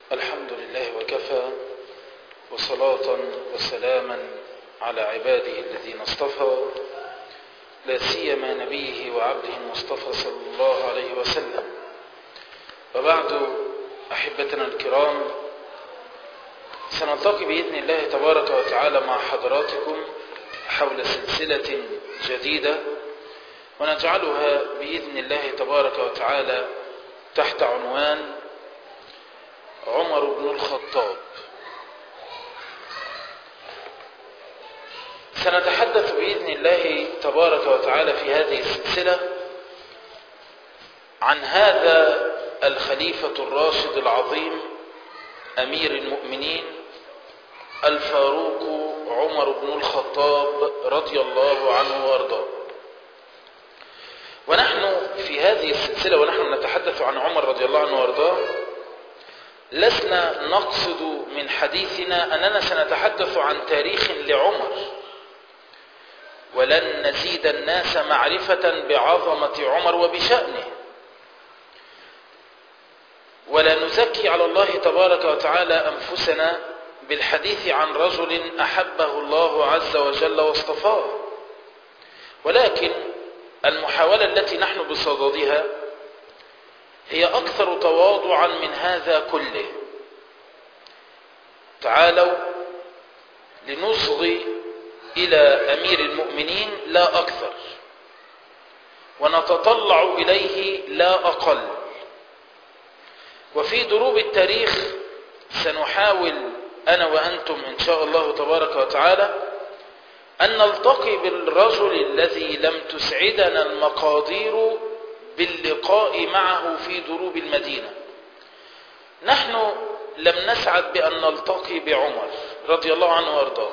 الحمد لله وكفى وصلاة وسلاما على عباده الذين اصطفى لا سيما نبيه وعبده المصطفى صلى الله عليه وسلم وبعد أحبتنا الكرام سنلتقي بإذن الله تبارك وتعالى مع حضراتكم حول سلسلة جديدة ونجعلها بإذن الله تبارك وتعالى تحت عنوان عمر بن الخطاب سنتحدث بإذن الله تبارك وتعالى في هذه السلسلة عن هذا الخليفة الراشد العظيم أمير المؤمنين الفاروق عمر بن الخطاب رضي الله عنه وارضاه ونحن في هذه السلسلة ونحن نتحدث عن عمر رضي الله عنه وارضاه لسنا نقصد من حديثنا أننا سنتحدث عن تاريخ لعمر ولن نزيد الناس معرفة بعظمة عمر وبشأنه ولا نزكي على الله تبارك وتعالى أنفسنا بالحديث عن رجل أحبه الله عز وجل واصطفاه ولكن المحاولة التي نحن بصددها هي أكثر تواضعا من هذا كله تعالوا لنصغي إلى أمير المؤمنين لا أكثر ونتطلع إليه لا أقل وفي دروب التاريخ سنحاول أنا وأنتم إن شاء الله تبارك وتعالى أن نلتقي بالرجل الذي لم تسعدنا المقادير باللقاء معه في دروب المدينة نحن لم نسعد بأن نلتقي بعمر رضي الله عنه وارضاه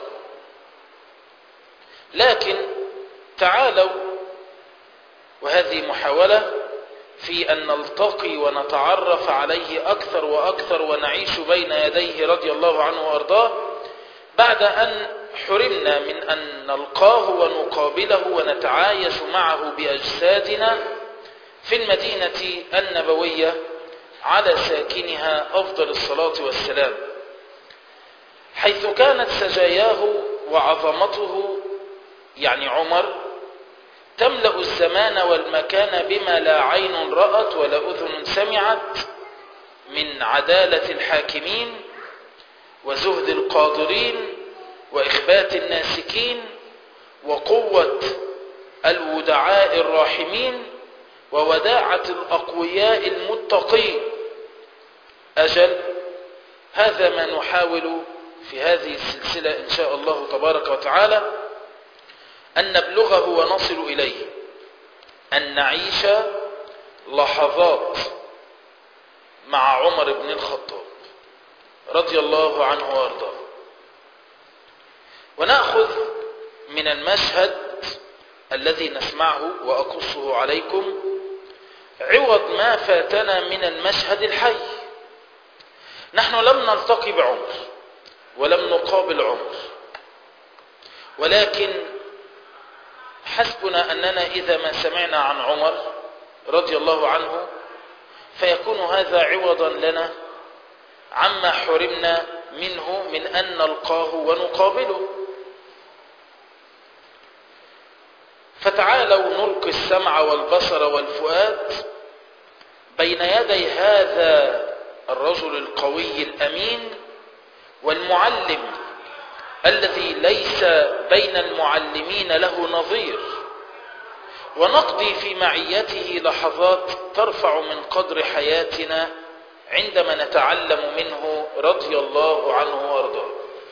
لكن تعالوا وهذه محاولة في أن نلتقي ونتعرف عليه أكثر وأكثر ونعيش بين يديه رضي الله عنه وارضاه بعد أن حرمنا من أن نلقاه ونقابله ونتعايش معه بأجسادنا في المدينة النبوية على ساكنها أفضل الصلاة والسلام حيث كانت سجاياه وعظمته يعني عمر تملأ الزمان والمكان بما لا عين رأت ولا أذن سمعت من عدالة الحاكمين وزهد القادرين وإخبات الناسكين وقوة الودعاء الراحمين ووداعة الأقوياء المتقين أجل هذا ما نحاول في هذه السلسلة إن شاء الله تبارك وتعالى أن نبلغه ونصل إليه أن نعيش لحظات مع عمر بن الخطاب رضي الله عنه وارضاه ونأخذ من المشهد الذي نسمعه وأقصه عليكم عوض ما فاتنا من المشهد الحي نحن لم نلتقي بعمر ولم نقابل عمر ولكن حسبنا أننا إذا ما سمعنا عن عمر رضي الله عنه فيكون هذا عوضا لنا عما حرمنا منه من أن نلقاه ونقابله فتعالوا نلقي السمع والبصر والفؤاد بين يدي هذا الرجل القوي الأمين والمعلم الذي ليس بين المعلمين له نظير ونقضي في معيته لحظات ترفع من قدر حياتنا عندما نتعلم منه رضي الله عنه وارضاه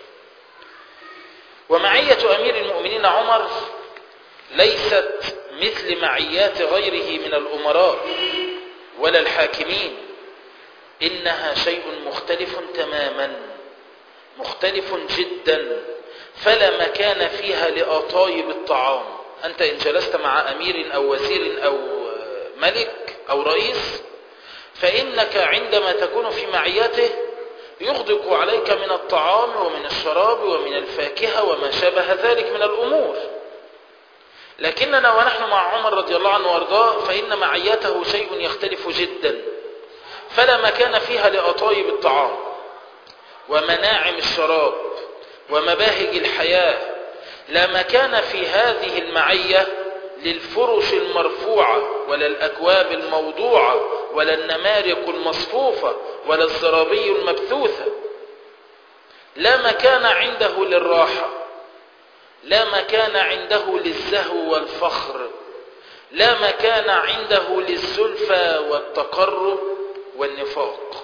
ومعية أمير المؤمنين عمر ليست مثل معيات غيره من الأمراء ولا الحاكمين إنها شيء مختلف تماما مختلف جدا فلا مكان فيها لأطايب الطعام أنت إن جلست مع أمير أو وزير أو ملك أو رئيس فإنك عندما تكون في معيته يغدق عليك من الطعام ومن الشراب ومن الفاكهة وما شابه ذلك من الأمور لكننا ونحن مع عمر رضي الله عنه وارضاه فإن معيته شيء يختلف جدا فلا مكان فيها لأطايب الطعام ومناعم الشراب ومباهج الحياة لا مكان في هذه المعية للفرش المرفوعة ولا الأكواب الموضوعة ولا النمارق المصفوفة ولا الزرابي المبثوثة لا مكان عنده للراحة لا مكان عنده للزهو والفخر لا مكان عنده للزلفى والتقرب والنفاق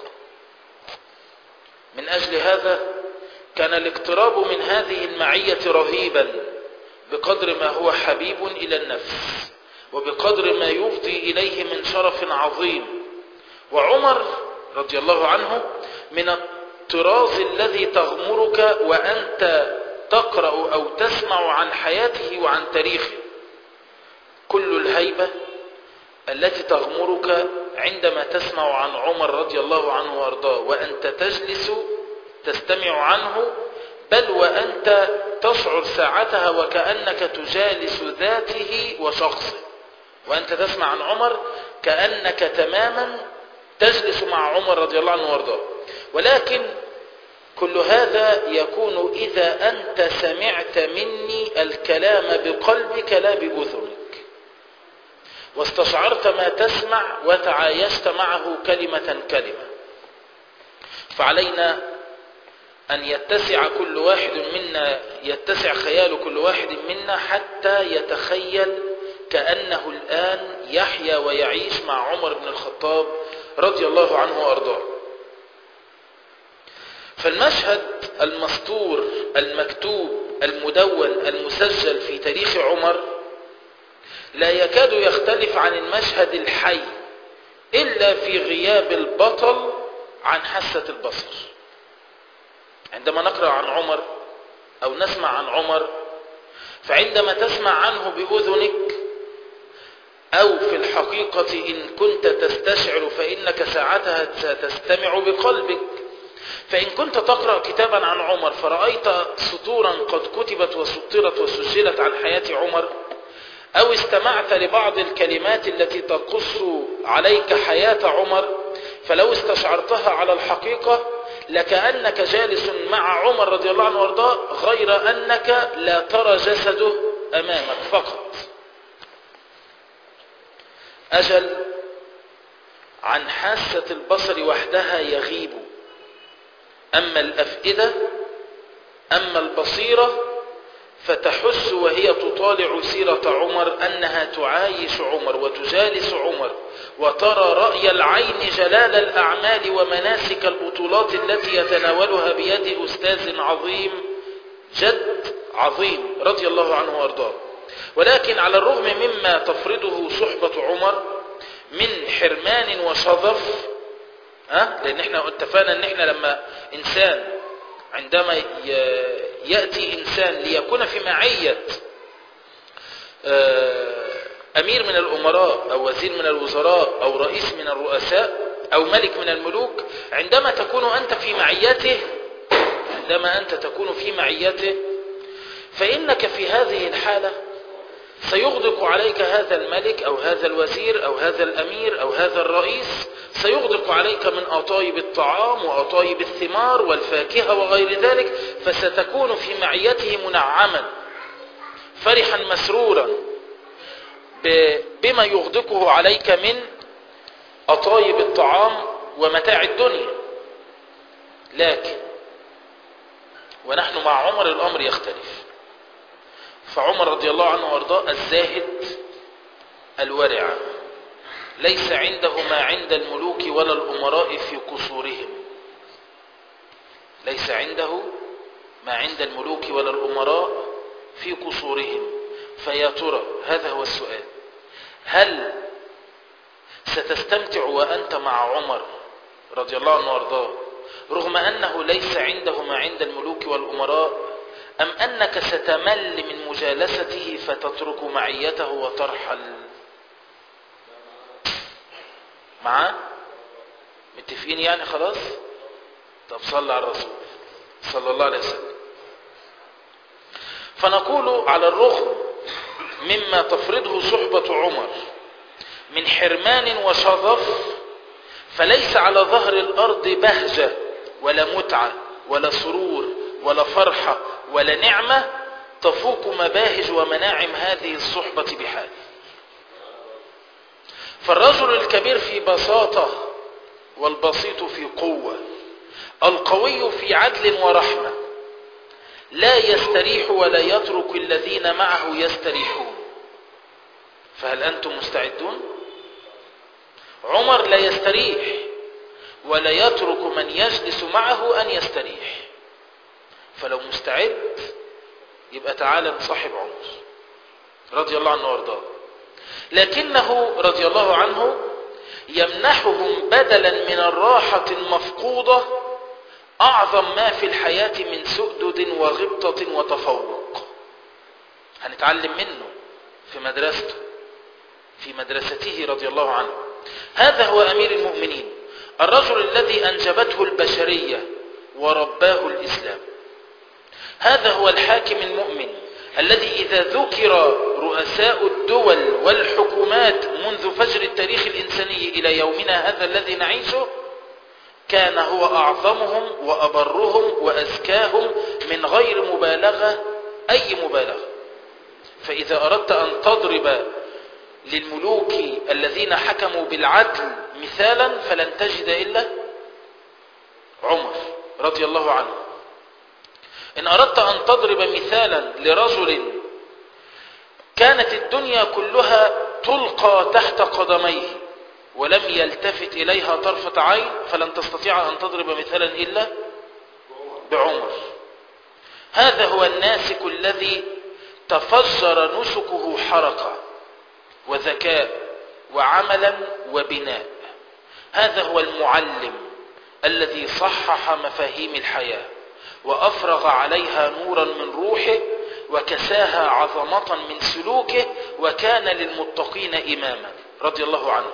من أجل هذا كان الاقتراب من هذه المعية رهيبا بقدر ما هو حبيب إلى النفس وبقدر ما يفضي إليه من شرف عظيم وعمر رضي الله عنه من الطراز الذي تغمرك وأنت تقرأ أو تسمع عن حياته وعن تاريخه كل الهيبة التي تغمرك عندما تسمع عن عمر رضي الله عنه وارضاه وأنت تجلس تستمع عنه بل وأنت تشعر ساعتها وكأنك تجالس ذاته وشخصه وأنت تسمع عن عمر كأنك تماما تجلس مع عمر رضي الله عنه وارضاه ولكن كل هذا يكون إذا أنت سمعت مني الكلام بقلبك لا بأذنك واستشعرت ما تسمع وتعايشت معه كلمة كلمة فعلينا أن يتسع كل واحد منا يتسع خيال كل واحد منا حتى يتخيل كأنه الآن يحيا ويعيش مع عمر بن الخطاب رضي الله عنه وأرضاه فالمشهد المسطور المكتوب المدون المسجل في تاريخ عمر لا يكاد يختلف عن المشهد الحي إلا في غياب البطل عن حاسة البصر عندما نقرأ عن عمر أو نسمع عن عمر فعندما تسمع عنه بأذنك أو في الحقيقة إن كنت تستشعر فإنك ساعتها ستستمع بقلبك فإن كنت تقرأ كتابا عن عمر فرأيت سطورا قد كتبت وسطرت وسجلت عن حياة عمر أو استمعت لبعض الكلمات التي تقص عليك حياة عمر فلو استشعرتها على الحقيقة لكأنك جالس مع عمر رضي الله عنه وارضاه غير أنك لا ترى جسده أمامك فقط أجل عن حاسة البصر وحدها يغيب أما الأفئدة أما البصيرة فتحس وهي تطالع سيرة عمر أنها تعايش عمر وتجالس عمر وترى رأي العين جلال الأعمال ومناسك البطولات التي يتناولها بيد أستاذ عظيم جد عظيم رضي الله عنه وارضاه ولكن على الرغم مما تفرضه صحبة عمر من حرمان وشظف ها لان احنا اتفقنا ان احنا لما انسان عندما يأتي انسان ليكون في معية امير من الامراء او وزير من الوزراء او رئيس من الرؤساء او ملك من الملوك عندما تكون انت في معيته عندما انت تكون في معيته فانك في هذه الحالة سيغدق عليك هذا الملك أو هذا الوزير أو هذا الأمير أو هذا الرئيس سيغدق عليك من أطايب الطعام وأطايب الثمار والفاكهة وغير ذلك فستكون في معيته منعما فرحا مسرورا بما يغدقه عليك من أطايب الطعام ومتاع الدنيا لكن ونحن مع عمر الأمر يختلف فعمر رضي الله عنه وارضاه الزاهد الورع ليس عنده ما عند الملوك ولا الأمراء في قصورهم ليس عنده ما عند الملوك ولا الأمراء في قصورهم فيا ترى هذا هو السؤال هل ستستمتع وأنت مع عمر رضي الله عنه وارضاه رغم أنه ليس عنده ما عند الملوك والأمراء أم أنك ستمل من مجالسته فتترك معيته وترحل معاه متفقين يعني خلاص طب صلى على الرسول صلى الله عليه وسلم فنقول على الرغم مما تفرضه صحبة عمر من حرمان وشظف فليس على ظهر الأرض بهجة ولا متعة ولا سرور ولا فرحة ولا نعمة تفوق مباهج ومناعم هذه الصحبة بحال فالرجل الكبير في بساطة والبسيط في قوة القوي في عدل ورحمة لا يستريح ولا يترك الذين معه يستريحون فهل أنتم مستعدون؟ عمر لا يستريح ولا يترك من يجلس معه أن يستريح فلو مستعد يبقى تعالى نصاحب عمر رضي الله عنه وارضاه لكنه رضي الله عنه يمنحهم بدلا من الراحة المفقودة أعظم ما في الحياة من سؤدد وغبطة وتفوق هنتعلم منه في مدرسته في مدرسته رضي الله عنه هذا هو أمير المؤمنين الرجل الذي أنجبته البشرية ورباه الإسلام هذا هو الحاكم المؤمن الذي إذا ذكر رؤساء الدول والحكومات منذ فجر التاريخ الإنساني إلى يومنا هذا الذي نعيشه كان هو أعظمهم وأبرهم وأزكاهم من غير مبالغة أي مبالغة فإذا أردت أن تضرب للملوك الذين حكموا بالعدل مثالا فلن تجد إلا عمر رضي الله عنه إن أردت أن تضرب مثالا لرجل كانت الدنيا كلها تلقى تحت قدميه ولم يلتفت إليها طرفة عين فلن تستطيع أن تضرب مثالا إلا بعمر هذا هو الناسك الذي تفجر نسكه حركة وذكاء وعملا وبناء هذا هو المعلم الذي صحح مفاهيم الحياة وأفرغ عليها نورا من روحه وكساها عظمة من سلوكه وكان للمتقين إماما رضي الله عنه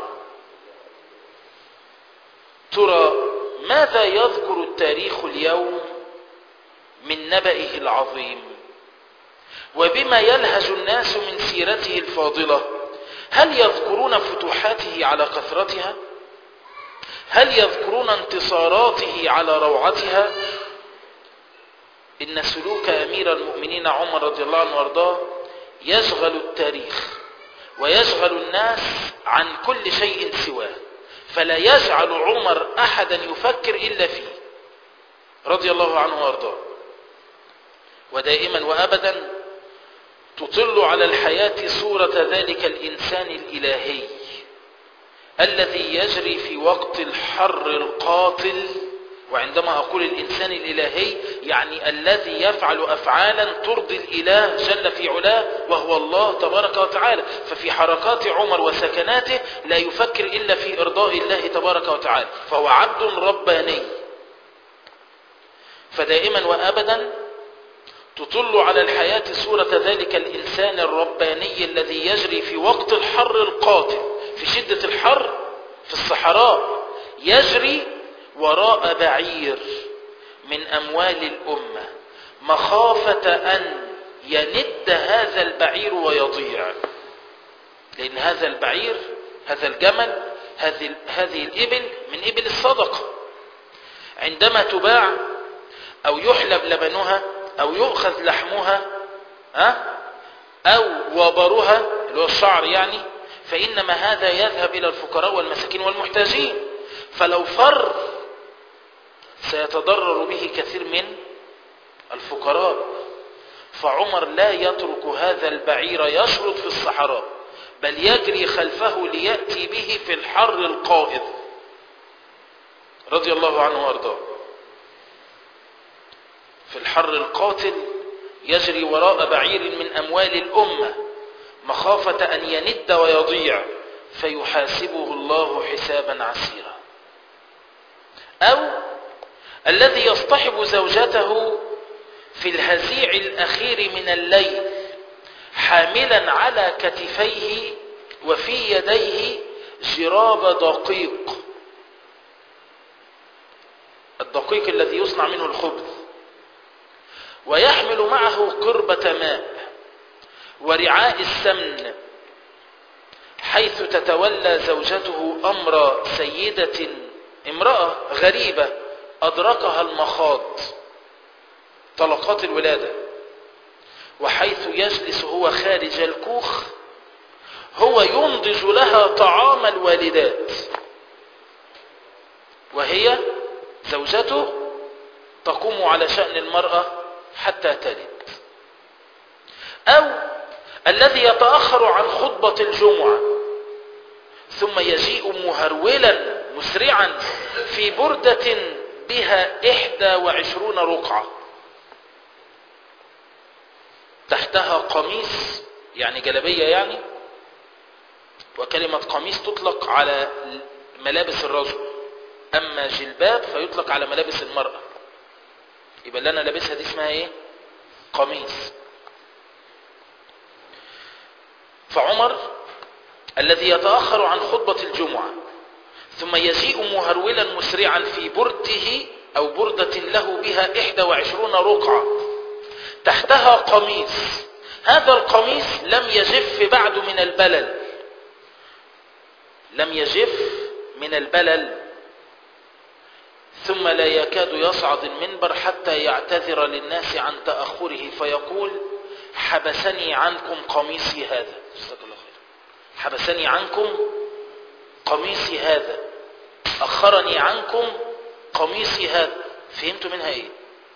ترى ماذا يذكر التاريخ اليوم من نبئه العظيم وبما يلهج الناس من سيرته الفاضلة هل يذكرون فتوحاته على كثرتها هل يذكرون انتصاراته على روعتها إن سلوك أمير المؤمنين عمر رضي الله عنه وارضاه يشغل التاريخ ويشغل الناس عن كل شيء سواه فلا يجعل عمر أحدا يفكر إلا فيه رضي الله عنه وارضاه ودائما وأبدا تطل على الحياة صورة ذلك الإنسان الإلهي الذي يجري في وقت الحر القاتل وعندما أقول الإنسان الإلهي يعني الذي يفعل أفعالا ترضي الإله جل في علاه وهو الله تبارك وتعالى ففي حركات عمر وسكناته لا يفكر إلا في إرضاء الله تبارك وتعالى فهو عبد رباني فدائما وأبدا تطل على الحياة صورة ذلك الإنسان الرباني الذي يجري في وقت الحر القاتل في شدة الحر في الصحراء يجري وراء بعير من أموال الأمة مخافة أن يند هذا البعير ويضيع لأن هذا البعير هذا الجمل هذه هذه الإبل من إبل الصدقة عندما تباع أو يحلب لبنها أو يؤخذ لحمها ها أو وبرها اللي هو الشعر يعني فإنما هذا يذهب إلى الفقراء والمساكين والمحتاجين فلو فر سيتضرر به كثير من الفقراء فعمر لا يترك هذا البعير يشرد في الصحراء بل يجري خلفه ليأتي به في الحر القائض رضي الله عنه وارضاه في الحر القاتل يجري وراء بعير من أموال الأمة مخافة أن يند ويضيع فيحاسبه الله حسابا عسيرا أو الذي يصطحب زوجته في الهزيع الأخير من الليل حاملا على كتفيه وفي يديه جراب دقيق الدقيق الذي يصنع منه الخبز ويحمل معه قربة ماء ورعاء السمن حيث تتولى زوجته أمر سيدة امرأة غريبة أدركها المخاض طلقات الولادة وحيث يجلس هو خارج الكوخ هو ينضج لها طعام الوالدات وهي زوجته تقوم على شأن المرأة حتى تلد أو الذي يتأخر عن خطبة الجمعة ثم يجيء مهرولا مسرعا في بردة بها إحدى وعشرون رقعة تحتها قميص يعني جلبية يعني وكلمة قميص تطلق على ملابس الرجل أما جلباب فيطلق على ملابس المرأة يبقى اللي أنا لابسها دي اسمها إيه قميص فعمر الذي يتأخر عن خطبة الجمعة ثم يجيء مهرولا مسرعا في برده أو بردة له بها إحدى وعشرون رقعة تحتها قميص هذا القميص لم يجف بعد من البلل لم يجف من البلل ثم لا يكاد يصعد المنبر حتى يعتذر للناس عن تأخره فيقول حبسني عنكم قميصي هذا جزاك الله خير حبسني عنكم قميصي هذا أخرني عنكم قميصي هذا فهمتوا منها ايه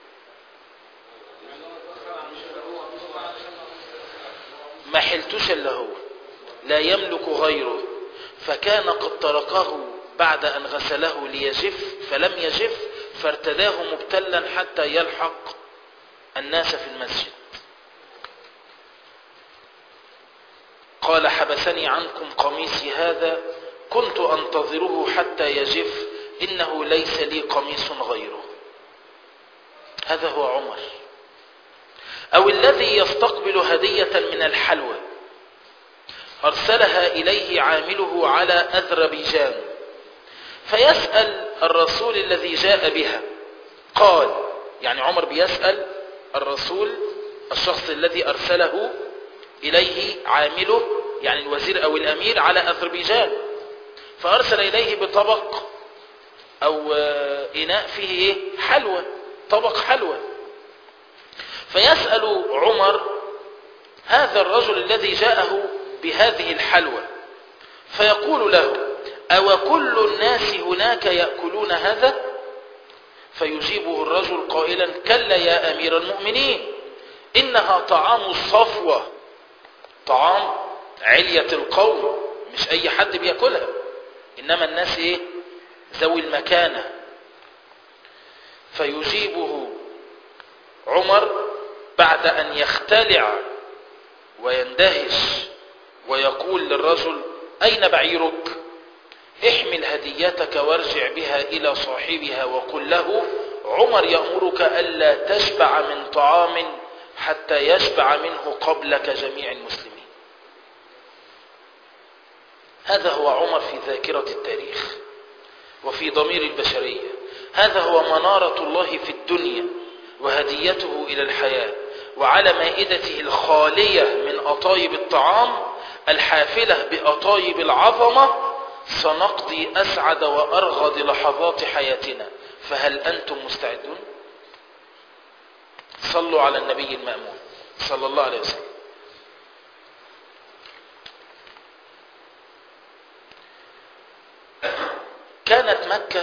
ما حلتوش الا هو لا يملك غيره فكان قد تركه بعد أن غسله ليجف فلم يجف فارتداه مبتلا حتى يلحق الناس في المسجد قال حبسني عنكم قميصي هذا كنت أنتظره حتى يجف إنه ليس لي قميص غيره هذا هو عمر أو الذي يستقبل هدية من الحلوى أرسلها إليه عامله على أذربيجان فيسأل الرسول الذي جاء بها قال يعني عمر بيسأل الرسول الشخص الذي أرسله إليه عامله يعني الوزير أو الأمير على أذربيجان فأرسل إليه بطبق أو إناء فيه إيه؟ حلوى طبق حلوى فيسأل عمر هذا الرجل الذي جاءه بهذه الحلوى فيقول له أو كل الناس هناك يأكلون هذا فيجيبه الرجل قائلا كلا يا أمير المؤمنين إنها طعام الصفوة طعام علية القوم مش أي حد بيأكلها إنما الناس إيه ذوي المكانة فيجيبه عمر بعد أن يختلع ويندهش ويقول للرجل أين بعيرك احمل هديتك وارجع بها إلى صاحبها وقل له عمر يأمرك ألا تشبع من طعام حتى يشبع منه قبلك جميع المسلمين هذا هو عمر في ذاكرة التاريخ وفي ضمير البشرية هذا هو منارة الله في الدنيا وهديته إلى الحياة وعلى مائدته الخالية من أطايب الطعام الحافلة بأطايب العظمة سنقضي أسعد وأرغد لحظات حياتنا فهل أنتم مستعدون؟ صلوا على النبي المأمون صلى الله عليه وسلم كانت مكة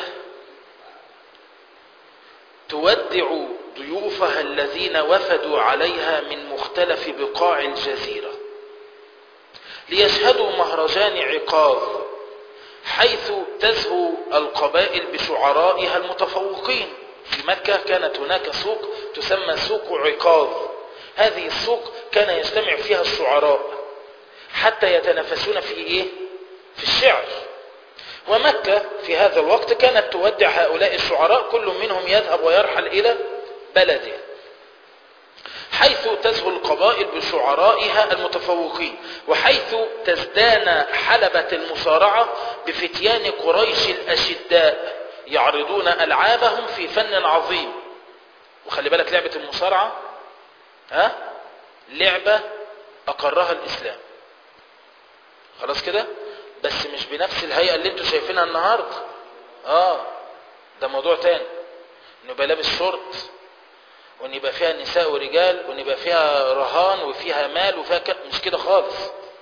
تودع ضيوفها الذين وفدوا عليها من مختلف بقاع الجزيرة ليشهدوا مهرجان عقاظ حيث تزهو القبائل بشعرائها المتفوقين في مكة كانت هناك سوق تسمى سوق عقاظ هذه السوق كان يجتمع فيها الشعراء حتى يتنافسون في ايه في الشعر ومكة في هذا الوقت كانت تودع هؤلاء الشعراء كل منهم يذهب ويرحل إلى بلده حيث تزهو القبائل بشعرائها المتفوقين وحيث تزدان حلبة المصارعة بفتيان قريش الأشداء يعرضون ألعابهم في فن عظيم وخلي بالك لعبة المصارعة ها لعبة أقرها الإسلام خلاص كده بس مش بنفس الهيئة اللي انتوا شايفينها النهاردة اه ده موضوع تاني انه يبقى لابس شورت وان يبقى فيها نساء ورجال وان يبقى فيها رهان وفيها مال وفيها ك... مش كده خالص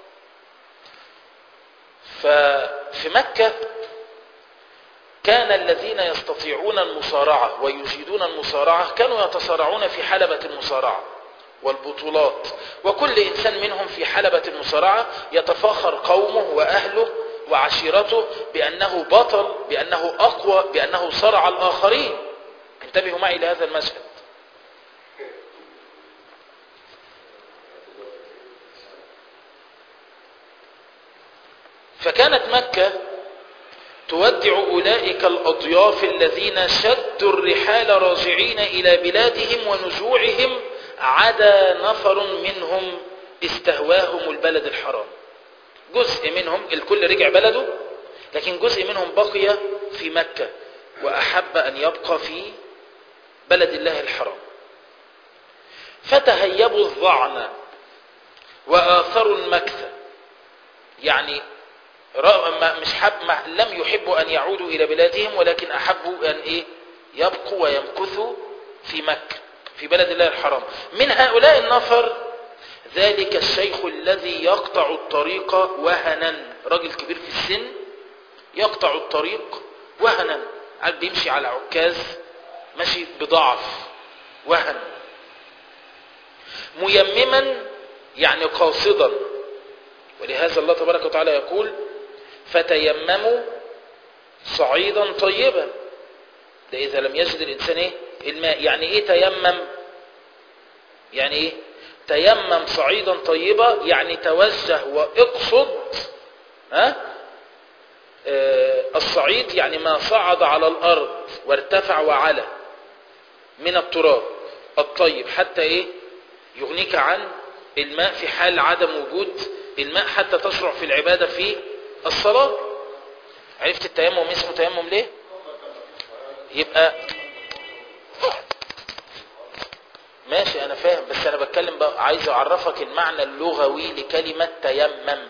ففي مكة كان الذين يستطيعون المصارعة ويجيدون المصارعة كانوا يتصارعون في حلبة المصارعة والبطولات وكل إنسان منهم في حلبة المصارعة يتفاخر قومه وأهله وعشيرته بأنه بطل بأنه أقوى بأنه صرع الآخرين انتبهوا معي لهذا المشهد فكانت مكة تودع أولئك الأضياف الذين شدوا الرحال راجعين إلى بلادهم ونزوعهم عدا نفر منهم استهواهم البلد الحرام جزء منهم الكل رجع بلده لكن جزء منهم بقي في مكة وأحب أن يبقى في بلد الله الحرام فتهيبوا الظعن وآثروا المكث يعني مش حب ما لم يحبوا أن يعودوا إلى بلادهم ولكن أحبوا أن إيه يبقوا ويمكثوا في مكة في بلد الله الحرام من هؤلاء النفر ذلك الشيخ الذي يقطع الطريق وهنا راجل كبير في السن يقطع الطريق وهنا عاد بيمشي على عكاز ماشي بضعف وهن ميمما يعني قاصدا ولهذا الله تبارك وتعالى يقول فتيمموا صعيدا طيبا ده إذا لم يجد الإنسان إيه؟ الماء يعني إيه تيمم يعني إيه تيمم صعيدا طيبا يعني توجه واقصد ها آه الصعيد يعني ما صعد على الأرض وارتفع وعلى من التراب الطيب حتى إيه يغنيك عن الماء في حال عدم وجود الماء حتى تشرع في العبادة في الصلاة عرفت التيمم اسمه تيمم ليه يبقى ماشي انا فاهم بس انا بتكلم بقى عايز اعرفك المعنى اللغوي لكلمة تيمم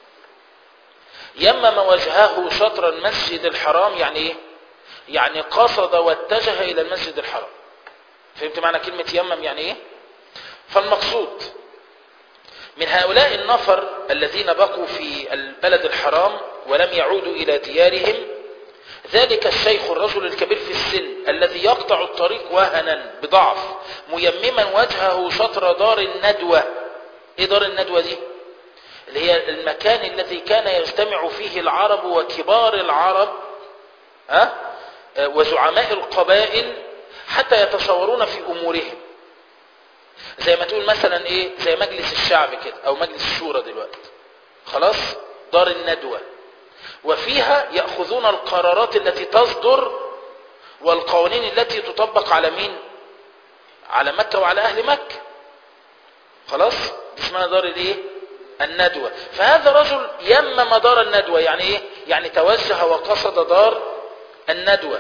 يمم وجهه شطر المسجد الحرام يعني ايه يعني قصد واتجه الى المسجد الحرام فهمت معنى كلمة يمم يعني ايه فالمقصود من هؤلاء النفر الذين بقوا في البلد الحرام ولم يعودوا إلى ديارهم ذلك الشيخ الرجل الكبير في السن الذي يقطع الطريق وهنا بضعف ميمما وجهه شطر دار الندوة ايه دار الندوة دي اللي هي المكان الذي كان يجتمع فيه العرب وكبار العرب ها وزعماء القبائل حتى يتشاورون في أمورهم زي ما تقول مثلا ايه زي مجلس الشعب كده او مجلس الشورى دلوقتي خلاص دار الندوة وفيها يأخذون القرارات التي تصدر والقوانين التي تطبق على مين على مكة وعلى أهل مكة خلاص دي اسمها دار الايه الندوة فهذا رجل يمم دار الندوة يعني ايه يعني توجه وقصد دار الندوة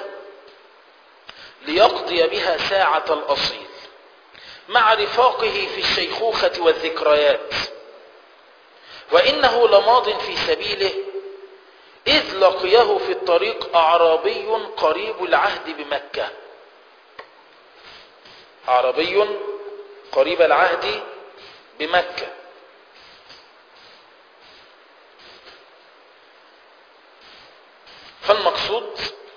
ليقضي بها ساعة الأصيل مع رفاقه في الشيخوخة والذكريات وإنه لماض في سبيله إذ لقيه في الطريق أعرابي قريب العهد بمكة أعرابي قريب العهد بمكة فالمقصود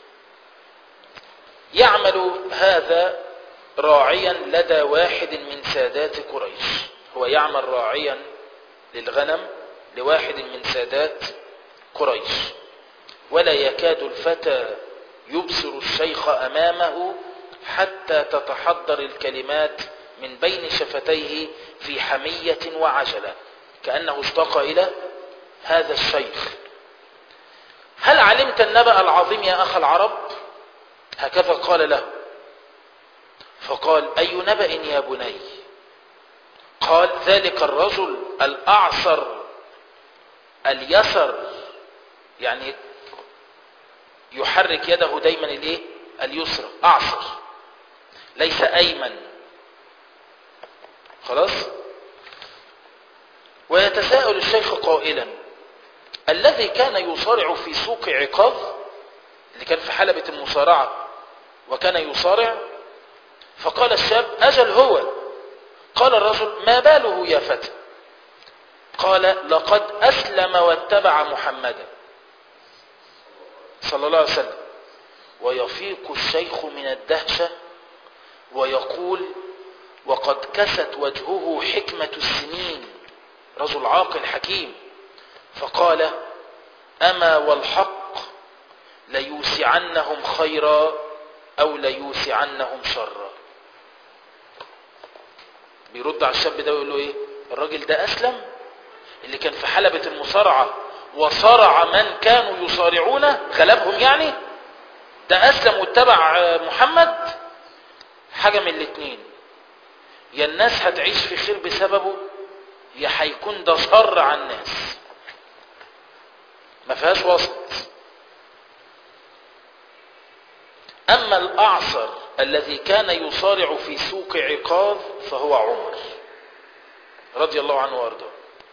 يعمل هذا راعيا لدى واحد من سادات قريش هو يعمل راعيا للغنم لواحد من سادات قريش ولا يكاد الفتى يبصر الشيخ أمامه حتى تتحضر الكلمات من بين شفتيه في حمية وعجلة كأنه اشتاق إلى هذا الشيخ هل علمت النبأ العظيم يا أخ العرب هكذا قال له فقال أي نبأ يا بني قال ذلك الرجل الأعصر اليسر يعني يحرك يده دايما الايه اليسرى أعصر ليس أيمن خلاص ويتساءل الشيخ قائلا الذي كان يصارع في سوق عقاظ اللي كان في حلبة المصارعة وكان يصارع فقال الشاب أجل هو قال الرجل ما باله يا فتى قال لقد أسلم واتبع محمدا صلى الله عليه وسلم ويفيق الشيخ من الدهشة ويقول وقد كست وجهه حكمة السنين رجل عاقل حكيم فقال أما والحق ليوسعنهم خيرا أو ليوسعنهم شرا بيرد على الشاب ده ويقول له ايه الراجل ده أسلم اللي كان في حلبة المصارعة وصارع من كانوا يصارعونه غلبهم يعني ده أسلم واتبع محمد حاجة من الاتنين يا الناس هتعيش في خير بسببه يا هيكون ده شر على الناس ما فيهاش وسط أما الأعصر الذي كان يصارع في سوق عقاظ فهو عمر رضي الله عنه وارضاه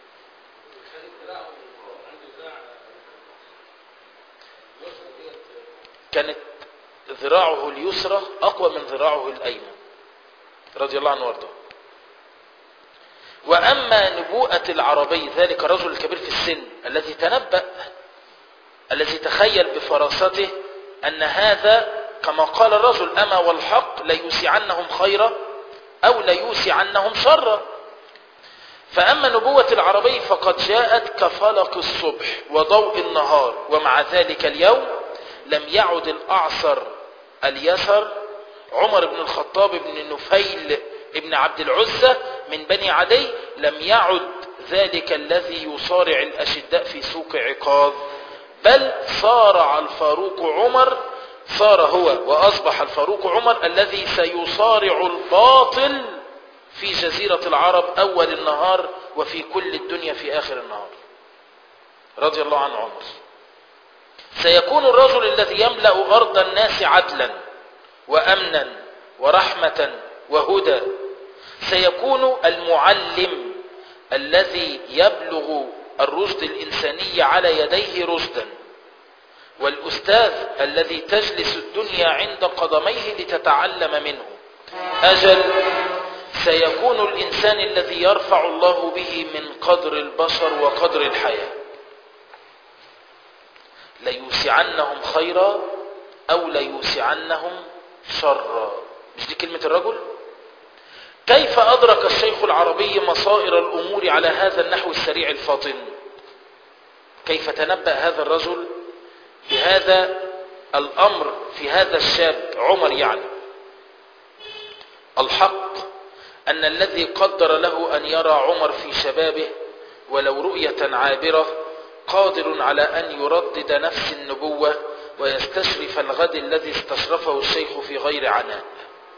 كانت ذراعه اليسرى أقوى من ذراعه الأيمن رضي الله عنه وارضاه وأما نبوءة العربي ذلك الرجل الكبير في السن الذي تنبأ الذي تخيل بفراسته أن هذا كما قال الرجل أما والحق ليوسعنهم خيرا أو ليوسعنهم شرا فأما نبوة العربي فقد جاءت كفلق الصبح وضوء النهار ومع ذلك اليوم لم يعد الأعصر اليسر عمر بن الخطاب بن نفيل ابن عبد العزة من بني عدي لم يعد ذلك الذي يصارع الأشداء في سوق عقاظ بل صارع الفاروق عمر صار هو وأصبح الفاروق عمر الذي سيصارع الباطل في جزيرة العرب أول النهار وفي كل الدنيا في آخر النهار رضي الله عن عمر سيكون الرجل الذي يملأ أرض الناس عدلا وأمنا ورحمة وهدى سيكون المعلم الذي يبلغ الرشد الإنساني على يديه رشدا والأستاذ الذي تجلس الدنيا عند قدميه لتتعلم منه أجل سيكون الإنسان الذي يرفع الله به من قدر البشر وقدر الحياة ليوسعنهم خيرا أو ليوسعنهم شرا مش دي كلمة الرجل كيف أدرك الشيخ العربي مصائر الأمور على هذا النحو السريع الفاطن كيف تنبأ هذا الرجل بهذا الأمر في هذا الشاب عمر يعني الحق أن الذي قدر له أن يرى عمر في شبابه ولو رؤية عابرة قادر على أن يردد نفس النبوة ويستشرف الغد الذي استشرفه الشيخ في غير عناء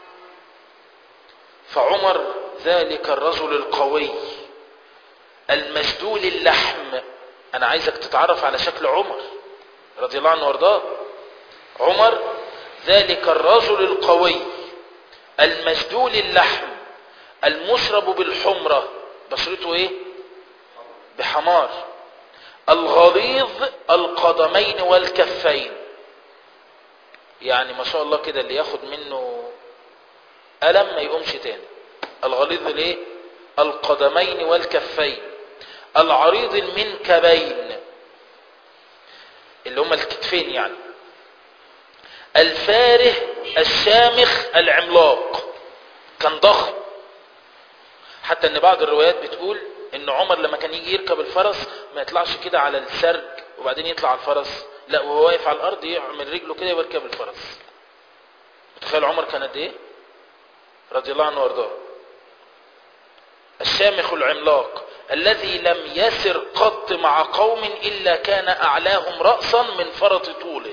فعمر ذلك الرجل القوي المجدول اللحم أنا عايزك تتعرف على شكل عمر رضي الله عنه وارضاه عمر ذلك الرجل القوي المجدول اللحم المشرب بالحمرة بشرته ايه بحمار الغليظ القدمين والكفين يعني ما شاء الله كده اللي ياخد منه ألم ما يقومش تاني الغليظ الايه القدمين والكفين العريض المنكبين اللي هما الكتفين يعني الفاره الشامخ العملاق كان ضخم حتى ان بعض الروايات بتقول ان عمر لما كان يجي يركب الفرس ما يطلعش كده على السرج وبعدين يطلع على الفرس لا وهو واقف على الارض يعمل رجله كده ويركب الفرس تخيل عمر كان قد ايه رضي الله عنه وارضاه الشامخ العملاق الذي لم يسر قط مع قوم الا كان اعلاهم راسا من فرط طوله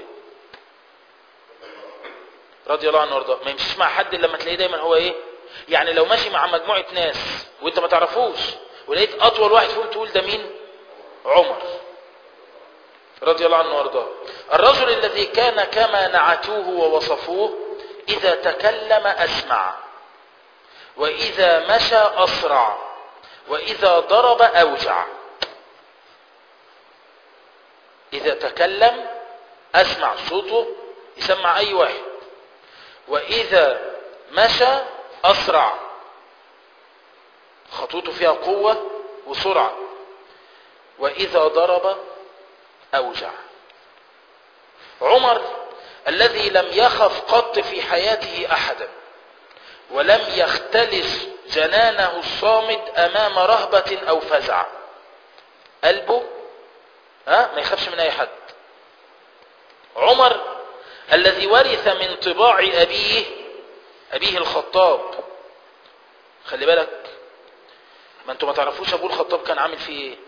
رضي الله عنه وارضاه ما يمشيش مع حد الا لما تلاقيه دايما هو ايه يعني لو ماشي مع مجموعه ناس وانت ما تعرفوش ولقيت اطول واحد فيهم تقول ده مين عمر رضي الله عنه وارضاه الرجل الذي كان كما نعتوه ووصفوه اذا تكلم اسمع واذا مشى اسرع واذا ضرب اوجع اذا تكلم اسمع صوته يسمع اي واحد واذا مشى أسرع خطوته فيها قوة وسرعة وإذا ضرب أوجع عمر الذي لم يخف قط في حياته أحدا ولم يختلس جنانه الصامد أمام رهبة أو فزع قلبه ها ما يخافش من أي حد عمر الذي ورث من طباع أبيه أبيه الخطاب خلي بالك ما انتوا ما تعرفوش أبوه الخطاب كان عامل فيه ايه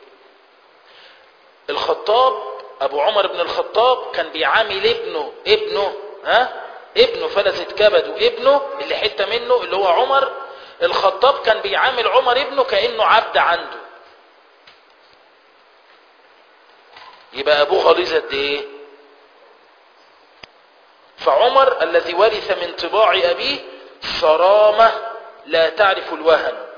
الخطاب أبو عمر بن الخطاب كان بيعامل ابنه ابنه ها ابنه فلذة كبده ابنه اللي حتة منه اللي هو عمر الخطاب كان بيعامل عمر ابنه كأنه عبد عنده يبقى أبوه غليظ قد إيه فعمر الذي ورث من طباع أبيه صرامة لا تعرف الوهن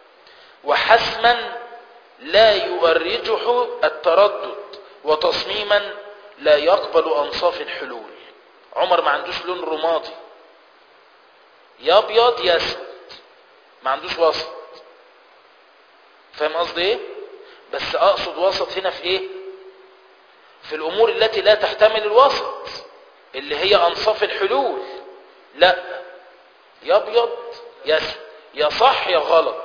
وحسما لا يؤرجح التردد وتصميما لا يقبل أنصاف الحلول عمر ما عندوش لون رمادي يا ابيض يا اسود ما عندوش وسط فاهم قصدي ايه بس اقصد وسط هنا في ايه في الامور التي لا تحتمل الوسط اللي هي انصاف الحلول لا يا ابيض يا اسود يا صح يا غلط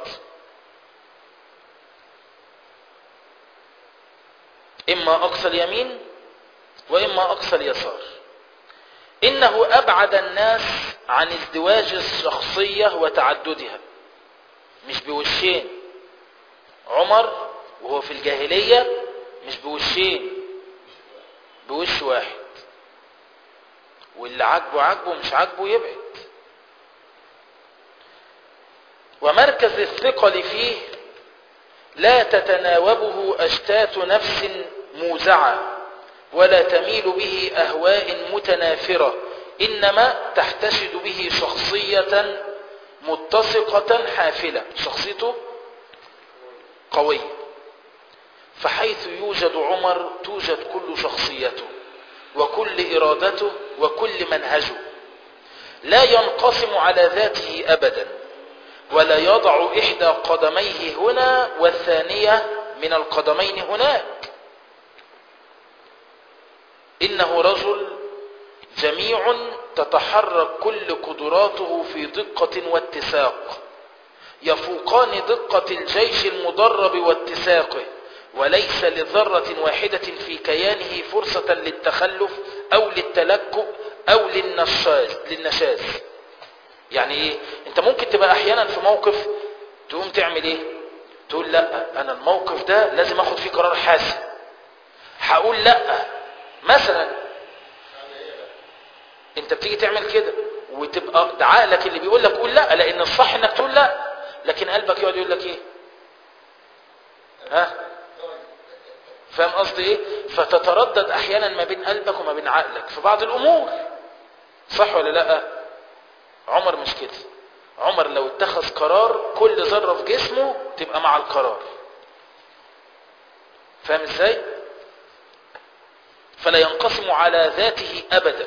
اما اقصى اليمين واما اقصى اليسار انه ابعد الناس عن ازدواج الشخصية وتعددها مش بوشين عمر وهو في الجاهلية مش بوشين بوش واحد واللي عاجبه عاجبه مش عاجبه يبعد ومركز الثقل فيه لا تتناوبه أشتات نفس موزعة ولا تميل به أهواء متنافرة إنما تحتشد به شخصية متسقة حافلة شخصيته قوية فحيث يوجد عمر توجد كل شخصيته وكل إرادته وكل منهجه لا ينقسم على ذاته أبدا ولا يضع إحدى قدميه هنا والثانية من القدمين هناك إنه رجل جميع تتحرك كل قدراته في دقة واتساق يفوقان دقة الجيش المدرب واتساقه وليس لذرة واحدة في كيانه فرصة للتخلف أو للتلكؤ أو للنشاز, للنشاز يعني إيه؟ أنت ممكن تبقى أحيانا في موقف تقوم تعمل إيه؟ تقول لا أنا الموقف ده لازم أخد فيه قرار حاسم هقول لا مثلا انت بتيجي تعمل كده وتبقى ده عقلك اللي بيقول لك قول لا لان الصح انك تقول لا لكن قلبك يقعد يقول لك ايه ها فاهم قصدي ايه فتتردد احيانا ما بين قلبك وما بين عقلك في بعض الامور صح ولا لا عمر مش كده عمر لو اتخذ قرار كل ذره في جسمه تبقى مع القرار فاهم ازاي فلا ينقسم على ذاته ابدا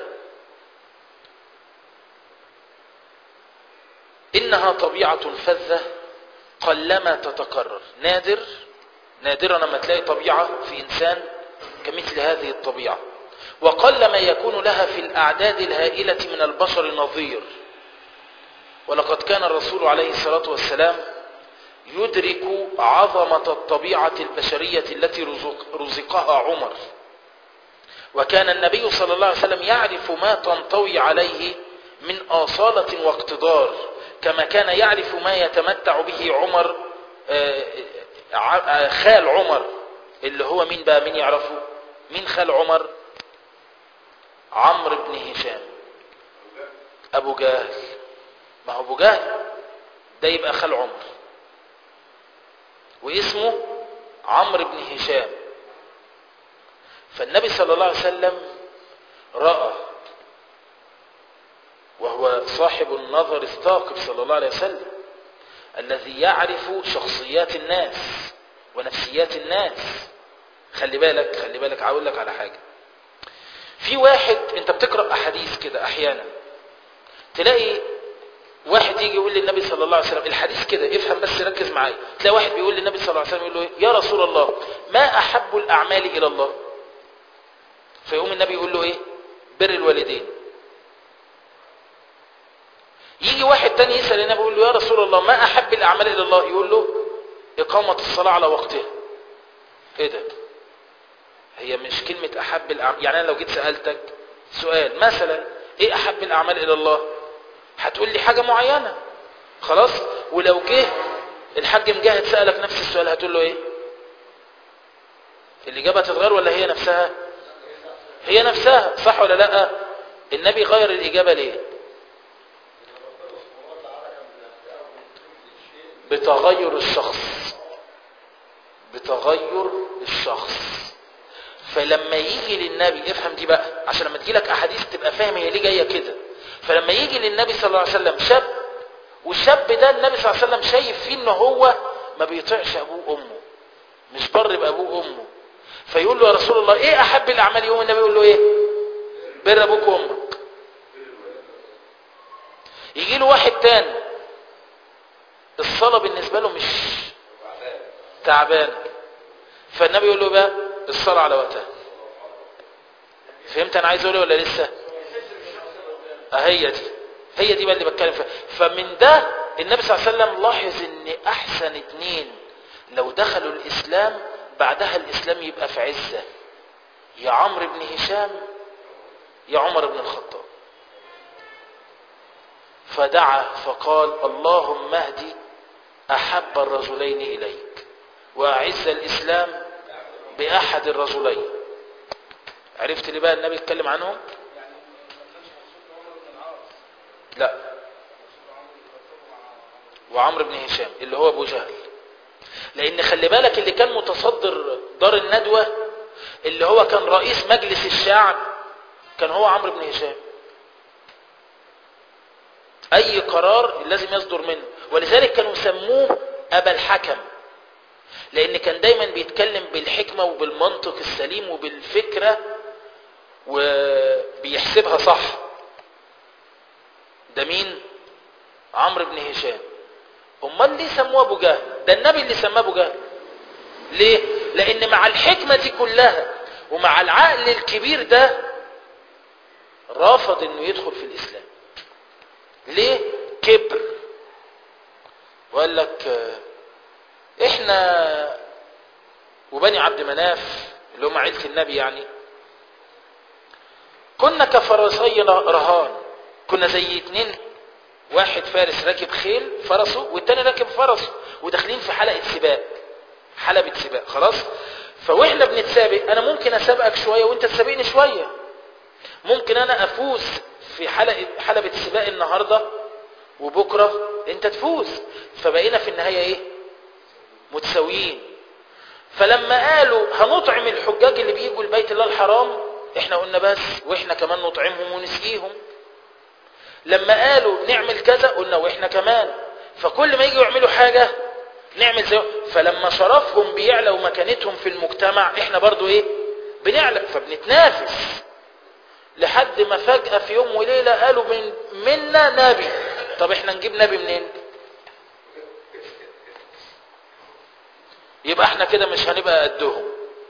انها طبيعه فذه قلما تتكرر نادر نادرا لما تلاقي طبيعه في انسان كمثل هذه الطبيعه وقل ما يكون لها في الاعداد الهائله من البشر نظير ولقد كان الرسول عليه الصلاه والسلام يدرك عظمه الطبيعه البشريه التي رزق رزقها عمر وكان النبي صلى الله عليه وسلم يعرف ما تنطوي عليه من آصالة واقتدار كما كان يعرف ما يتمتع به عمر خال عمر اللي هو مين بقى مين يعرفه مين خال عمر عمرو بن هشام ابو جهل ما هو ابو جهل ده يبقى خال عمر واسمه عمرو بن هشام فالنبي صلى الله عليه وسلم رأى وهو صاحب النظر الثاقب صلى الله عليه وسلم الذي يعرف شخصيات الناس ونفسيات الناس خلي بالك خلي بالك هقول لك على حاجة في واحد انت بتقرأ احاديث كده احيانا تلاقي واحد يجي يقول للنبي صلى الله عليه وسلم الحديث كده افهم بس ركز معايا تلاقي واحد بيقول للنبي صلى الله عليه وسلم يقول له إيه؟ يا رسول الله ما احب الاعمال الى الله فيقوم النبي يقول له ايه بر الوالدين يجي واحد تاني يسال النبي يقول له يا رسول الله ما احب الاعمال الى الله يقول له اقامه الصلاه على وقتها ايه ده هي مش كلمه احب الاعمال يعني انا لو جيت سالتك سؤال مثلا ايه احب الاعمال الى الله هتقول لي حاجه معينه خلاص ولو جه الحاج مجاهد سالك نفس السؤال هتقول له ايه الاجابه هتتغير ولا هي نفسها هي نفسها صح ولا لا النبي غير الاجابه ليه بتغير الشخص بتغير الشخص فلما يجي للنبي افهم دي بقى عشان لما تجيلك احاديث تبقى فاهم هي ليه جايه كده فلما يجي للنبي صلى الله عليه وسلم شاب والشاب ده النبي صلى الله عليه وسلم شايف فيه ان هو ما بيطيعش ابوه وامه مش بر بابوه وامه فيقول له يا رسول الله ايه احب الاعمال يوم النبي يقول له ايه بر ابوك وامك يجي له واحد تاني الصلاه بالنسبه له مش تعبان فالنبي يقول له بقى الصلاه على وقتها فهمت انا عايز اقول ولا لسه هي دي هي دي بقى اللي بتكلم فيها فمن ده النبي صلى الله عليه وسلم لاحظ ان احسن اتنين لو دخلوا الاسلام بعدها الاسلام يبقى في عزه يا عمرو بن هشام يا عمر بن الخطاب فدعا فقال اللهم اهدي احب الرجلين اليك واعز الاسلام باحد الرجلين عرفت ليه بقى النبي اتكلم عنهم لا وعمرو بن هشام اللي هو ابو جهل لان خلي بالك اللي كان متصدر دار الندوه اللي هو كان رئيس مجلس الشعب كان هو عمرو بن هشام اي قرار لازم يصدر منه ولذلك كانوا يسموه ابا الحكم لان كان دايما بيتكلم بالحكمه وبالمنطق السليم وبالفكره وبيحسبها صح ده مين عمرو بن هشام امال ليه سموه ابو جهل ده النبي اللي سماه ابو جهل ليه لان مع الحكمه دي كلها ومع العقل الكبير ده رافض انه يدخل في الاسلام ليه كبر وقال لك احنا وبني عبد مناف اللي هم عيله النبي يعني كنا كفرسي رهان كنا زي اتنين واحد فارس راكب خيل فرسه والتاني راكب فرسه وداخلين في حلقه سباق حلبة سباق خلاص فواحنا بنتسابق انا ممكن اسابقك شويه وانت تسابقني شويه ممكن انا افوز في حلقه حلبة سباق النهارده وبكره انت تفوز فبقينا في النهايه ايه متساويين فلما قالوا هنطعم الحجاج اللي بيجوا لبيت الله الحرام احنا قلنا بس واحنا كمان نطعمهم ونسقيهم لما قالوا نعمل كذا قلنا واحنا كمان فكل ما يجوا يعملوا حاجة نعمل زي فلما شرفهم بيعلى ومكانتهم في المجتمع احنا برضو ايه بنعلى فبنتنافس لحد ما فجأة في يوم وليلة قالوا من منا نبي طب احنا نجيب نبي منين يبقى احنا كده مش هنبقى قدهم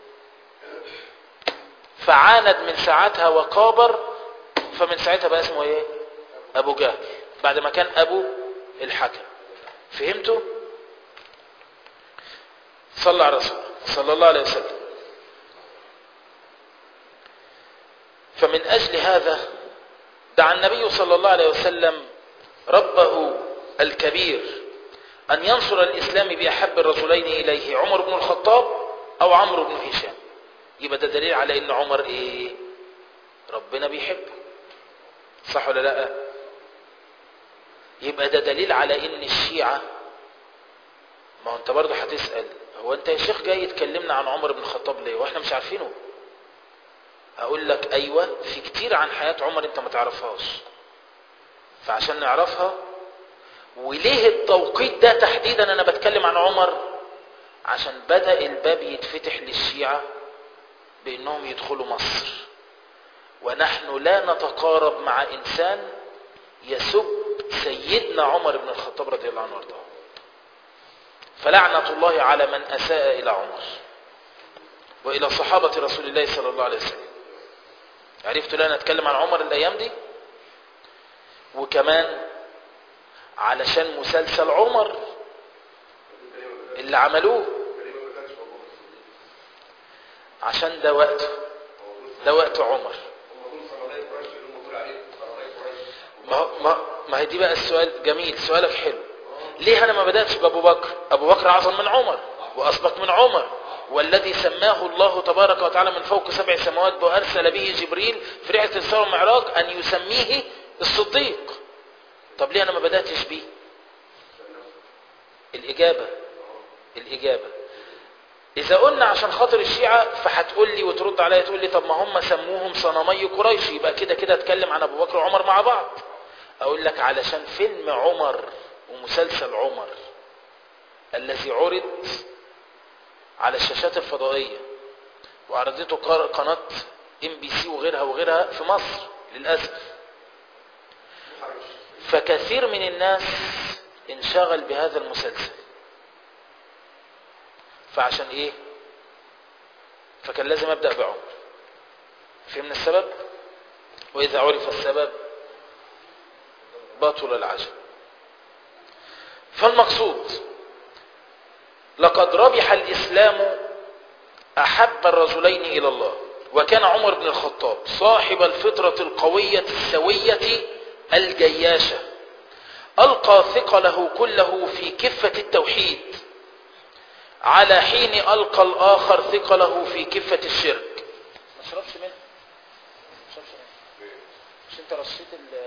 فعاند من ساعتها وكابر فمن ساعتها بقى اسمه ايه ابو جهل بعد ما كان ابو الحكم فهمتوا صلى على الرسول صلى الله عليه وسلم فمن اجل هذا دعا النبي صلى الله عليه وسلم ربه الكبير ان ينصر الاسلام باحب الرجلين اليه عمر بن الخطاب او عمرو بن هشام يبقى ده دليل على ان عمر ايه ربنا بيحبه صح ولا لا يبقى ده دليل على ان الشيعة ما هو انت برضه هتسأل هو انت يا شيخ جاي تكلمنا عن عمر بن الخطاب ليه واحنا مش عارفينه هقول لك ايوه في كتير عن حياة عمر انت ما تعرفهاش فعشان نعرفها وليه التوقيت ده تحديدا انا بتكلم عن عمر عشان بدأ الباب يتفتح للشيعة بانهم يدخلوا مصر ونحن لا نتقارب مع انسان يسب سيدنا عمر بن الخطاب رضي الله عنه وارضاه فلعنة الله على من أساء إلى عمر وإلى صحابة رسول الله صلى الله عليه وسلم عرفت ليه أنا أتكلم عن عمر الأيام دي وكمان علشان مسلسل عمر اللي عملوه عشان ده وقته ده وقت عمر ما هو- ما ما هي دي بقى السؤال جميل سؤالك حلو ليه انا ما بداتش بابو بكر ابو بكر اعظم من عمر واسبق من عمر والذي سماه الله تبارك وتعالى من فوق سبع سماوات وارسل به جبريل في رحله الاسراء والمعراج ان يسميه الصديق طب ليه انا ما بداتش بيه الاجابه الاجابه اذا قلنا عشان خاطر الشيعه فهتقول لي وترد عليا تقول لي طب ما هم سموهم صنمي قريش يبقى كده كده اتكلم عن ابو بكر وعمر مع بعض اقول لك علشان فيلم عمر ومسلسل عمر الذي عرض على الشاشات الفضائيه وعرضته قر- قناه ام بي سي وغيرها وغيرها في مصر للاسف فكثير من الناس انشغل بهذا المسلسل فعشان ايه فكان لازم ابدا بعمر فهمنا السبب واذا عرف السبب بطل العجب فالمقصود لقد ربح الاسلام احب الرجلين الى الله وكان عمر بن الخطاب صاحب الفطره القويه السويه الجياشه القى ثقله كله في كفه التوحيد على حين ألقى الآخر ثقله في كفة الشرك ما شربش منها ما شربش منها مش انت رشيت ال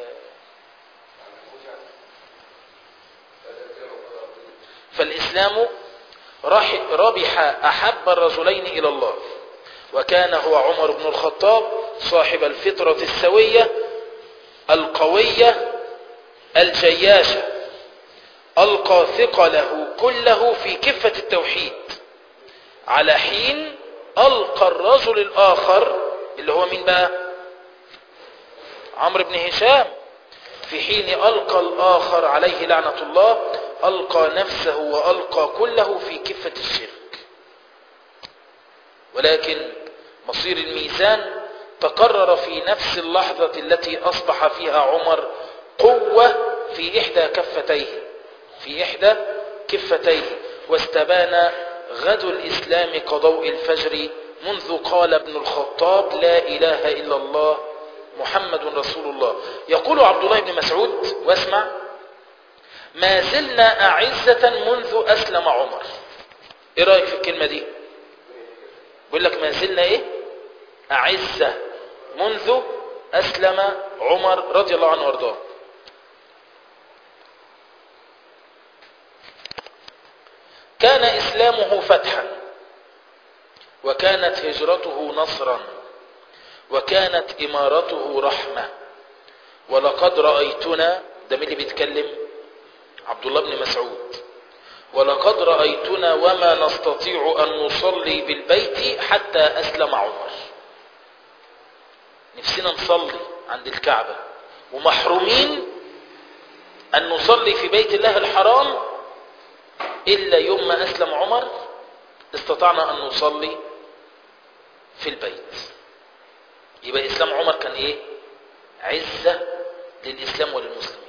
فالإسلام رح- ربح أحب الرجلين إلى الله وكان هو عمر بن الخطاب صاحب الفطرة السوية القوية الجياشة ألقى ثقله كله في كفة التوحيد على حين ألقى الرجل الآخر اللي هو مين بقى عمرو بن هشام في حين ألقى الآخر عليه لعنة الله ألقى نفسه وألقى كله في كفة الشرك ولكن مصير الميزان تقرر في نفس اللحظة التي أصبح فيها عمر قوة في إحدى كفتيه في إحدى كفتيه واستبان غدو الإسلام كضوء الفجر منذ قال ابن الخطاب لا إله إلا الله محمد رسول الله يقول عبد الله بن مسعود واسمع ما زلنا أعزة منذ أسلم عمر إيه رأيك في الكلمة دي بيقول لك ما زلنا إيه أعزة منذ أسلم عمر رضي الله عنه وارضاه كان إسلامه فتحا وكانت هجرته نصرا وكانت إمارته رحمة ولقد رأيتنا ده مين اللي بيتكلم عبد الله بن مسعود ولقد رأيتنا وما نستطيع أن نصلي بالبيت حتى أسلم عمر نفسنا نصلي عند الكعبة ومحرومين أن نصلي في بيت الله الحرام إلا يوم ما أسلم عمر استطعنا أن نصلي في البيت يبقى إسلام عمر كان إيه عزة للإسلام وللمسلمين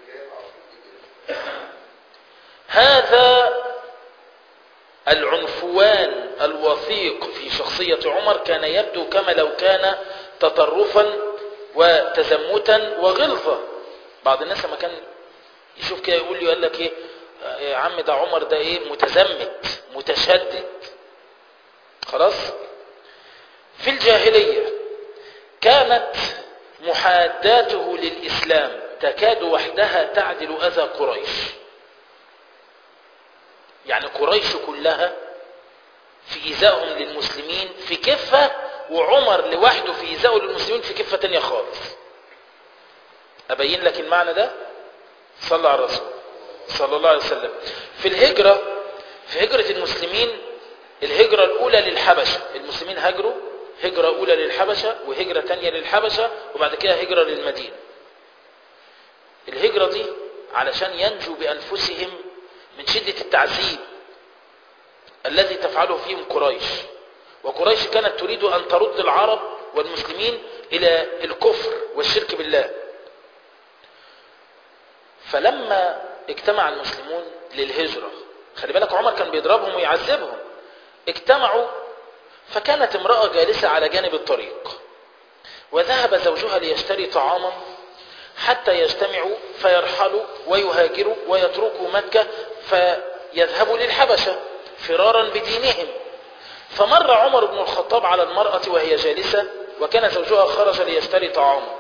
هذا العنفوان الوثيق في شخصية عمر كان يبدو كما لو كان تطرفا وتزمتا وغلظة بعض الناس لما كان يشوف كده يقول لي يقول لك ايه يا عم ده عمر ده ايه متزمت متشدد خلاص في الجاهلية كانت محاداته للإسلام تكاد وحدها تعدل أذى قريش يعني قريش كلها في إيذائهم للمسلمين في كفة وعمر لوحده في إيذائه للمسلمين في كفة تانية خالص أبين لك المعنى ده صلى على الرسول صلى الله عليه وسلم في الهجرة في هجرة المسلمين الهجرة الأولى للحبشة المسلمين هاجروا هجرة أولى للحبشة وهجرة تانية للحبشة وبعد كده هجرة للمدينة الهجرة دي علشان ينجوا بأنفسهم من شدة التعذيب الذي تفعله فيهم قريش وقريش كانت تريد أن ترد العرب والمسلمين إلى الكفر والشرك بالله فلما اجتمع المسلمون للهجرة خلي بالك عمر كان بيضربهم ويعذبهم اجتمعوا فكانت امرأة جالسة على جانب الطريق وذهب زوجها ليشتري طعاما حتى يجتمعوا فيرحلوا ويهاجروا ويتركوا مكة فيذهبوا للحبشة فرارا بدينهم فمر عمر بن الخطاب على المرأة وهي جالسة وكان زوجها خرج ليشتري طعاما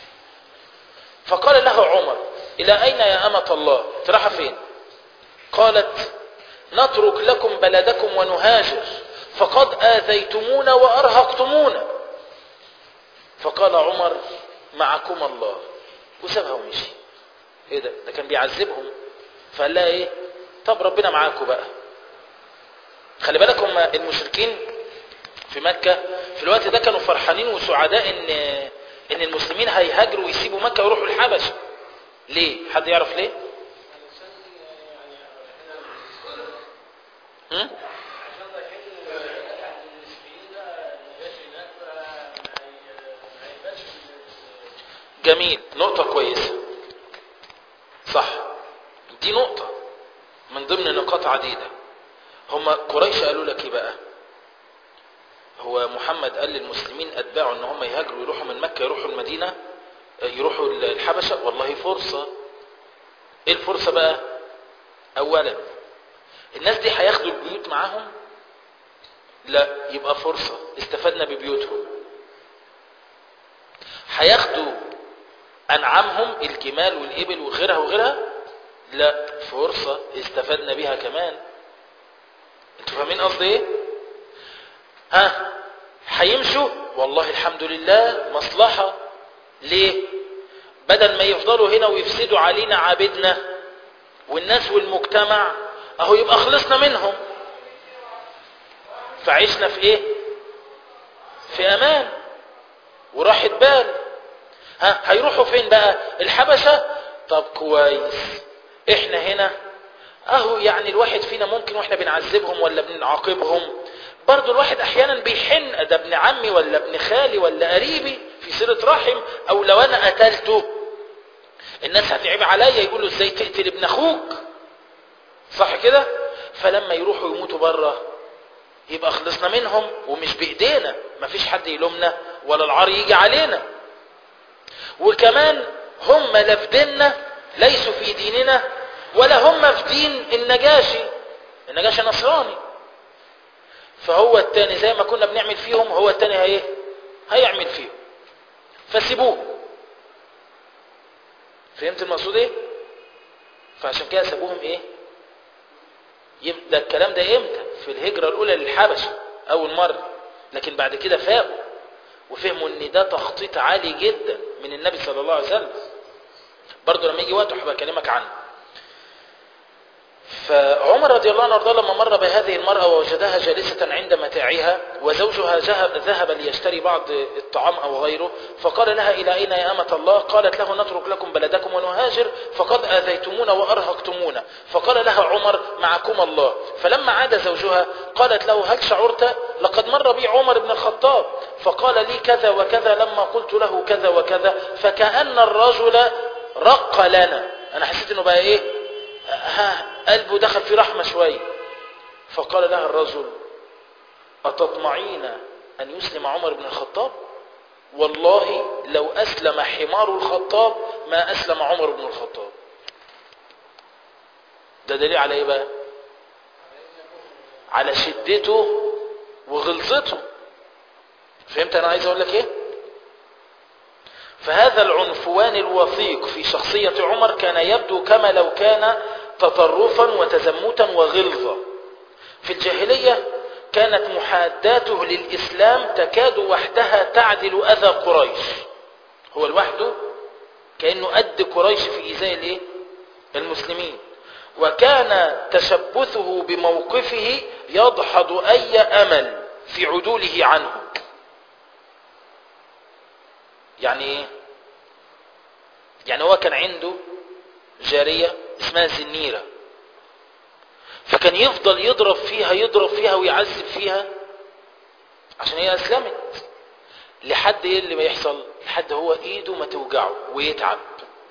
فقال لها عمر إلى أين يا أمة الله تراح فين قالت نترك لكم بلدكم ونهاجر فقد آذيتمونا وأرهقتمونا فقال عمر معكم الله وسابها ومشي ايه ده ده كان بيعذبهم فقال لها ايه طب ربنا معاكم بقى خلي بالك هم المشركين في مكة في الوقت ده كانوا فرحانين وسعداء ان ان المسلمين هيهاجروا ويسيبوا مكة ويروحوا الحبشة ليه حد يعرف ليه هم؟ جميل نقطة كويسة صح دي نقطة من ضمن نقاط عديدة هم قريش قالوا لك ايه بقى هو محمد قال للمسلمين اتباعه ان هم يهاجروا يروحوا من مكة يروحوا المدينة يروحوا الحبشة والله فرصة ايه الفرصة بقى اولا الناس دي هياخدوا البيوت معاهم لا يبقى فرصة استفدنا ببيوتهم هياخدوا أنعامهم الجمال والإبل وغيرها وغيرها لا فرصة استفدنا بها كمان انتوا فاهمين قصدي ايه ها هيمشوا والله الحمد لله مصلحة ليه بدل ما يفضلوا هنا ويفسدوا علينا عابدنا والناس والمجتمع اهو يبقى خلصنا منهم فعشنا في ايه في امان وراحة بال ها هيروحوا فين بقى الحبشة طب كويس احنا هنا اهو يعني الواحد فينا ممكن واحنا بنعذبهم ولا بنعاقبهم برضو الواحد احيانا بيحن ده ابن عمي ولا ابن خالي ولا قريبي في صلة رحم او لو انا قتلته الناس هتعيب عليا يقولوا ازاي تقتل ابن اخوك صح كده فلما يروحوا يموتوا بره يبقى خلصنا منهم ومش بايدينا مفيش حد يلومنا ولا العار يجي علينا وكمان هم لا في ديننا ليسوا في ديننا ولا هم في دين النجاشي النجاشي نصراني فهو التاني زي ما كنا بنعمل فيهم هو التاني هي هيعمل فيهم فسيبوه فهمت المقصود ايه فعشان كده سابوهم ايه ده الكلام ده امتى في الهجرة الاولى للحبشة اول مرة لكن بعد كده فاقوا وفهموا ان ده تخطيط عالي جدا من النبي صلى الله عليه وسلم برضه لما يجي وقت هبقى اكلمك عنه فعمر رضي الله عنه وارضاه لما مر بهذه المرأة ووجدها جالسة عند متاعها وزوجها ذهب ليشتري بعض الطعام أو غيره فقال لها إلى أين يا أمة الله قالت له نترك لكم بلدكم ونهاجر فقد آذيتمونا وأرهقتمونا فقال لها عمر معكم الله فلما عاد زوجها قالت له هل شعرت لقد مر بي عمر بن الخطاب فقال لي كذا وكذا لما قلت له كذا وكذا فكأن الرجل رق لنا أنا حسيت أنه بقى إيه ها قلبه دخل في رحمة شوية فقال لها الرجل أتطمعين أن يسلم عمر بن الخطاب والله لو أسلم حمار الخطاب ما أسلم عمر بن الخطاب ده دليل على إيه بقى على شدته وغلظته فهمت أنا عايز أقول لك إيه فهذا العنفوان الوثيق في شخصية عمر كان يبدو كما لو كان تطرفا وتزمتا وغلظة في الجاهلية كانت محاداته للإسلام تكاد وحدها تعدل أذى قريش هو لوحده كأنه قد قريش في إيذاء الايه المسلمين وكان تشبثه بموقفه يدحض أي أمل في عدوله عنه يعني ايه يعني هو كان عنده جارية اسمها زنيرة فكان يفضل يضرب فيها يضرب فيها ويعذب فيها عشان هي أسلمت لحد ايه اللي ما يحصل لحد هو ايده ما توجعه ويتعب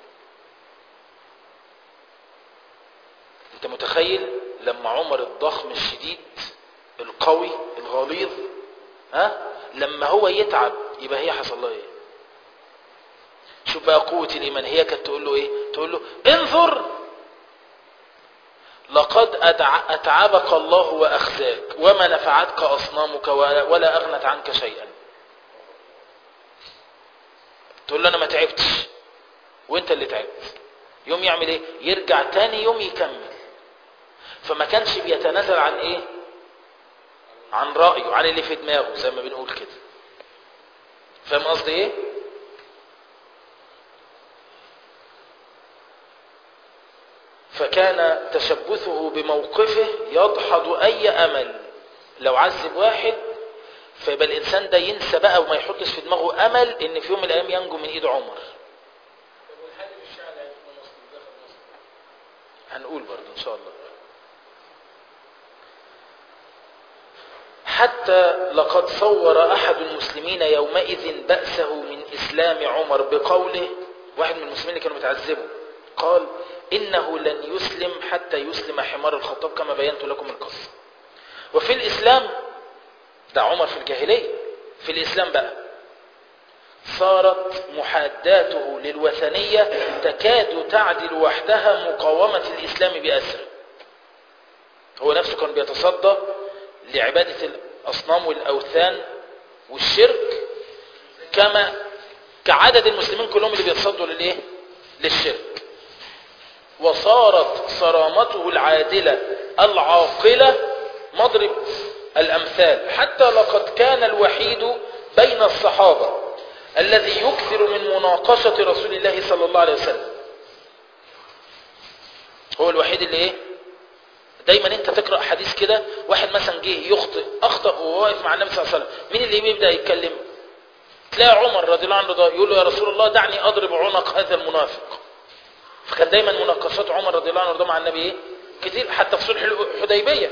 انت متخيل لما عمر الضخم الشديد القوي الغليظ ها لما هو يتعب يبقى هي حصل لها ايه شوف بقى قوة الإيمان هي كانت تقول له إيه تقول له انظر لقد أدع... أتعبك الله وأخزاك وما نفعتك أصنامك ولا, ولا أغنت عنك شيئا تقول له أنا ما تعبتش وانت اللي تعبت يوم يعمل ايه يرجع تاني يوم يكمل فما كانش بيتنازل عن ايه عن رأيه عن اللي في دماغه زي ما بنقول كده فاهم قصدي ايه فكان تشبثه بموقفه يدحض اي امل لو عذب واحد فيبقى الانسان ده ينسى بقى وما يحطش في دماغه امل ان في يوم من الايام ينجو من ايد عمر طب والحاجب الشعر هيكون مصر داخل مصر هنقول برضه ان شاء الله حتى لقد صور احد المسلمين يومئذ بأسه من اسلام عمر بقوله واحد من المسلمين اللي كانوا متعذبوا قال انه لن يسلم حتى يسلم حمار الخطاب كما بينت لكم القصه وفي الاسلام ده عمر في الجاهليه في الاسلام بقى صارت محاداته للوثنيه تكاد تعدل وحدها مقاومه الاسلام باسره هو نفسه كان بيتصدى لعباده الاصنام والاوثان والشرك كما كعدد المسلمين كلهم اللي بيتصدوا للايه للشرك وصارت صرامته العادلة العاقلة مضرب الأمثال حتى لقد كان الوحيد بين الصحابة الذي يكثر من مناقشة رسول الله صلى الله عليه وسلم هو الوحيد اللي ايه دايما انت تقرأ حديث كده واحد مثلا جه يخطئ اخطأ وهو واقف مع النبي صلى الله عليه وسلم مين اللي بيبدأ يتكلم تلاقي عمر رضي الله عنه ده يقول له يا رسول الله دعني اضرب عنق هذا المنافق فكان دايما مناقشات عمر رضي الله عنه مع النبي ايه كتير حتى في صلح الحديبيه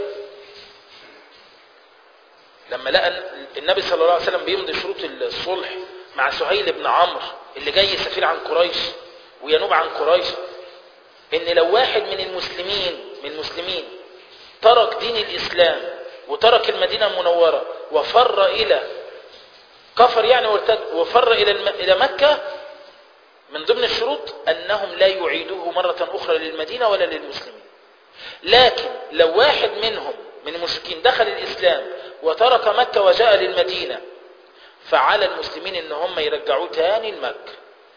لما لقى النبي صلى الله عليه وسلم بيمضي شروط الصلح مع سهيل بن عمرو اللي جاي سفير عن قريش وينوب عن قريش ان لو واحد من المسلمين من المسلمين ترك دين الاسلام وترك المدينه المنوره وفر الى كفر يعني وارتد وفر الى الم... الى مكه من ضمن الشروط أنهم لا يعيدوه مرة أخرى للمدينة ولا للمسلمين لكن لو واحد منهم من المشركين دخل الإسلام وترك مكة وجاء للمدينة فعلى المسلمين ان هم يرجعوه تاني لمكة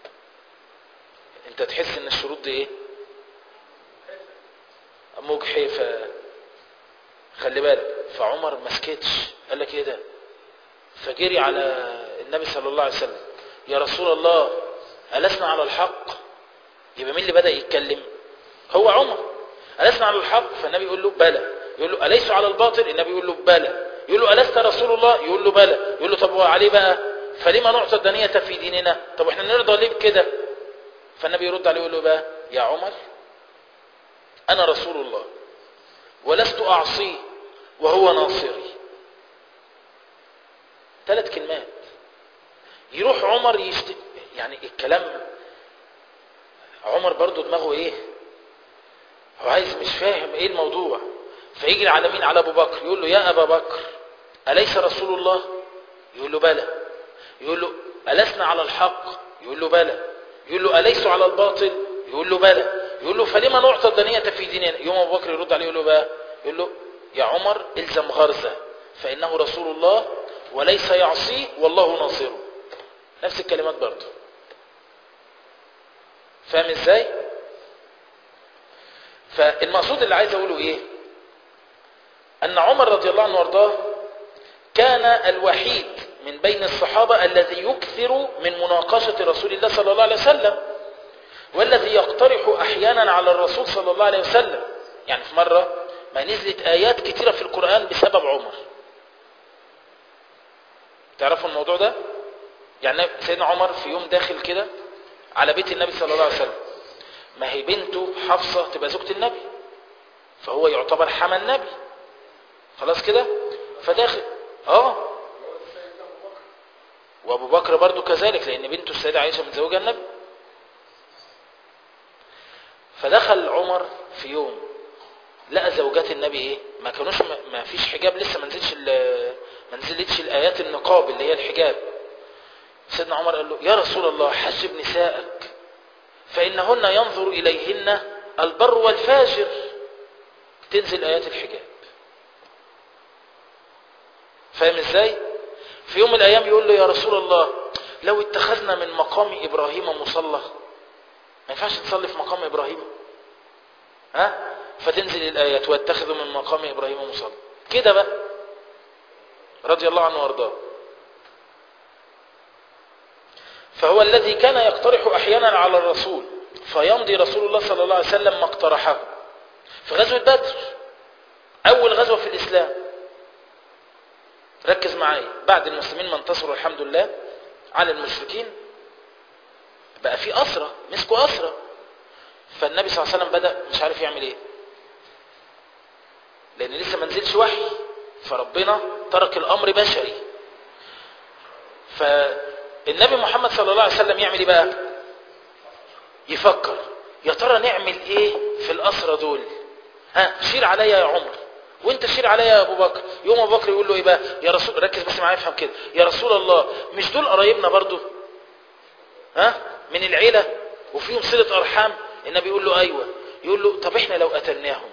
انت تحس ان الشروط دي ايه مجحفة خلي بالك فعمر ما سكتش قال لك ايه ده فجري على النبي صلى الله عليه وسلم يا رسول الله ألسنا على الحق يبقى مين اللي بدأ يتكلم هو عمر ألسنا على الحق فالنبي يقول له بلى يقول له أليس على الباطل النبي يقول له بلى يقول له ألست رسول الله يقول له بلى يقول له طب وعليه بقى فلما نعطى الدنية في ديننا طب احنا نرضى ليه بكده فالنبي يرد عليه يقول له بقى يا عمر أنا رسول الله ولست أعصيه وهو ناصري ثلاث كلمات يروح عمر يشتكي يعني الكلام عمر برضو دماغه ايه هو عايز مش فاهم ايه الموضوع فيجري على مين على ابو بكر يقول له يا ابا بكر اليس رسول الله يقول له بلى يقول له ألسنا على الحق يقول له بلى يقول له أليس على الباطل يقول له بلى يقول له فلما نعطى الدنية في ديننا يوم أبو بكر يرد عليه يقول له بقى يقول له يا عمر الزم غرزة فإنه رسول الله وليس يعصيه والله ناصره نفس الكلمات برضه فاهم ازاي فالمقصود اللي عايز اقوله ايه ان عمر رضي الله عنه وارضاه كان الوحيد من بين الصحابة الذي يكثر من مناقشة رسول الله صلى الله عليه وسلم والذي يقترح احيانا على الرسول صلى الله عليه وسلم يعني في مرة ما نزلت ايات كثيرة في القرآن بسبب عمر تعرفوا الموضوع ده يعني سيدنا عمر في يوم داخل كده على بيت النبي صلى الله عليه وسلم ما هي بنته حفصة تبقى زوجة النبي فهو يعتبر حمى النبي خلاص كده فداخل اه وابو بكر برضو كذلك لان بنته السيدة عائشة متزوجة النبي فدخل عمر في يوم لقى زوجات النبي ايه ما كانوش ما فيش حجاب لسه ما نزلش ما نزلتش الايات النقاب اللي هي الحجاب سيدنا عمر قال له يا رسول الله حجب نسائك فانهن ينظر اليهن البر والفاجر تنزل ايات الحجاب فاهم ازاي في يوم من الايام يقول له يا رسول الله لو اتخذنا من مقام ابراهيم مصلى ما ينفعش تصلي في مقام ابراهيم ها فتنزل الايات واتخذوا من مقام ابراهيم مصلى كده بقى رضي الله عنه وارضاه فهو الذي كان يقترح احيانا على الرسول فيمضي رسول الله صلى الله عليه وسلم ما اقترحه في غزوه بدر اول غزوه في الاسلام ركز معايا بعد المسلمين ما انتصروا الحمد لله على المشركين بقى في أسرة مسكوا أسرة فالنبي صلى الله عليه وسلم بدأ مش عارف يعمل ايه لأن لسه ما نزلش وحي فربنا ترك الأمر بشري فالنبي محمد صلى الله عليه وسلم يعمل ايه بقى يفكر يا ترى نعمل ايه في الأسرة دول ها شير عليا يا عمر وانت شير عليا يا ابو بكر يوم ابو بكر يقول له ايه بقى يا رسول ركز بس معايا افهم كده يا رسول الله مش دول قرايبنا برضو ها من العيله وفيهم صله ارحام النبي يقول له ايوه يقول له طب احنا لو قتلناهم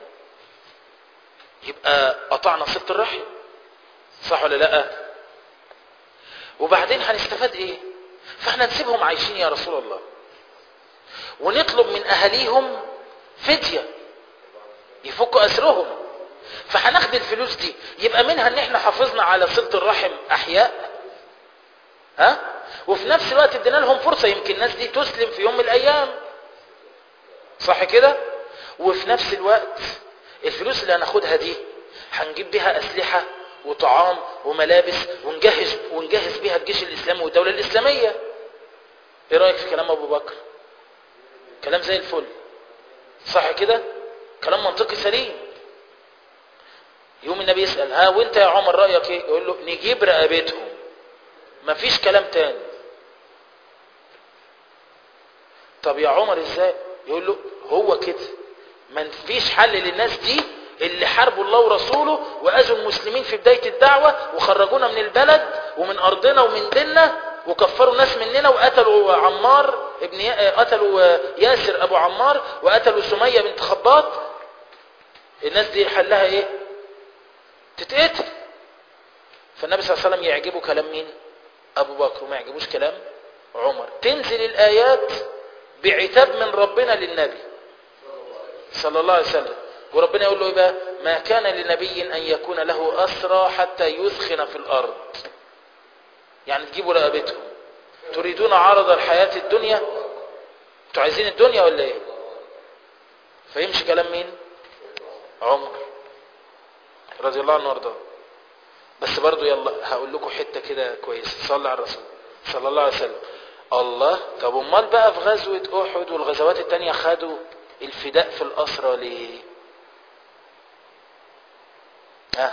يبقى قطعنا صله الرحم صح ولا لا وبعدين هنستفاد ايه فاحنا نسيبهم عايشين يا رسول الله ونطلب من اهاليهم فديه يفكوا اسرهم فهناخد الفلوس دي يبقى منها ان احنا حافظنا على صله الرحم احياء ها وفي نفس الوقت ادينا لهم فرصه يمكن الناس دي تسلم في يوم من الايام صح كده وفي نفس الوقت الفلوس اللي هناخدها دي هنجيب بيها اسلحه وطعام وملابس ونجهز ونجهز بيها الجيش الاسلامي والدوله الاسلاميه ايه رايك في كلام ابو بكر كلام زي الفل صح كده كلام منطقي سليم يوم النبي يسأل ها وانت يا عمر رأيك ايه يقول له نجيب رقبتهم مفيش كلام تاني طب يا عمر ازاي يقول له هو كده ما فيش حل للناس دي اللي حاربوا الله ورسوله واذوا المسلمين في بداية الدعوة وخرجونا من البلد ومن ارضنا ومن ديننا وكفروا ناس مننا وقتلوا عمار ابن ي... قتلوا ياسر ابو عمار وقتلوا سمية بنت خباط الناس دي حلها ايه تتقتل فالنبي صلى الله عليه وسلم يعجبه كلام مين ابو بكر وما يعجبوش كلام عمر تنزل الايات بعتاب من ربنا للنبي صلى الله عليه وسلم وربنا يقول له ايه بقى ما كان لنبي ان يكون له اسرى حتى يثخن في الارض يعني تجيبوا رقبتهم تريدون عرض الحياة الدنيا انتوا عايزين الدنيا ولا ايه فيمشي كلام مين عمر رضي الله عنه وارضاه بس برضو يلا هقول لكم حته كده كويسه صلى على الرسول صلى الله عليه وسلم الله طب امال بقى في غزوه احد والغزوات التانية خدوا الفداء في الاسرى ليه ها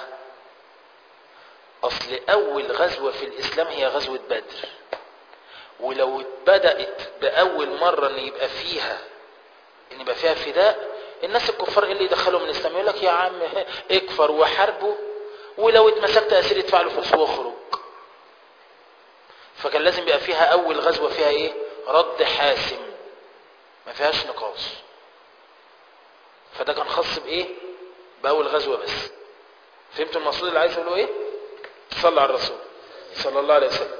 اصل اول غزوه في الاسلام هي غزوه بدر ولو بدات باول مره ان يبقى فيها ان يبقى فيها فداء الناس الكفار اللي يدخلوا من الاسلام يقول لك يا عم اكفر وحاربوا ولو اتمسكت اسير ادفع له فلوس واخرج فكان لازم يبقى فيها اول غزوه فيها ايه رد حاسم ما فيهاش نقاش فده كان خاص بايه باول غزوه بس فهمتوا المقصود اللي عايز اقوله ايه صلى على الرسول صلى الله عليه وسلم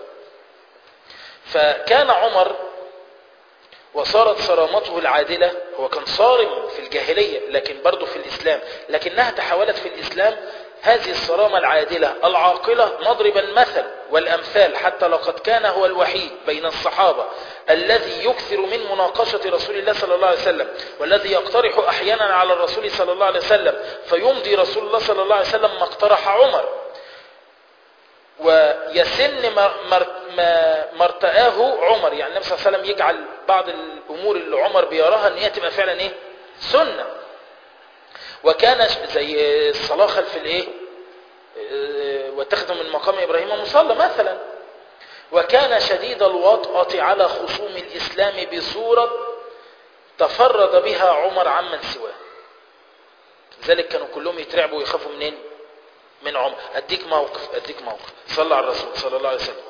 فكان عمر وصارت صرامته العادلة هو كان صارم في الجاهلية لكن برضه في الإسلام لكنها تحولت في الإسلام هذه الصرامة العادلة العاقلة مضربا مثل والأمثال حتى لقد كان هو الوحيد بين الصحابة الذي يكثر من مناقشة رسول الله صلى الله عليه وسلم والذي يقترح أحيانا على الرسول صلى الله عليه وسلم فيمضي رسول الله صلى الله عليه وسلم ما اقترح عمر ويسن مر- مر- ما- مرتآه عمر يعني النبي صلى الله عليه وسلم يجعل بعض الامور اللي عمر بيراها ان هي تبقى فعلا ايه سنه وكان ش- زي الصلاه خلف الايه آه، واتخذوا من مقام ابراهيم مصلى مثلا وكان شديد الوطأة على خصوم الاسلام بصوره تفرد بها عمر عمن سواه لذلك كانوا كلهم يترعبوا ويخافوا منين من عمر اديك موقف اديك موقف صلى على الرسول صلى الله عليه وسلم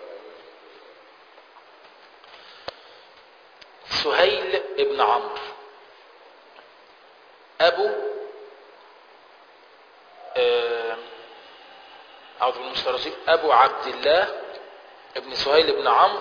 سهيل ابن عمرو ابو آه، اعوذ بالله من الشيطان الرجيم ابو عبد الله ابن سهيل بن عمرو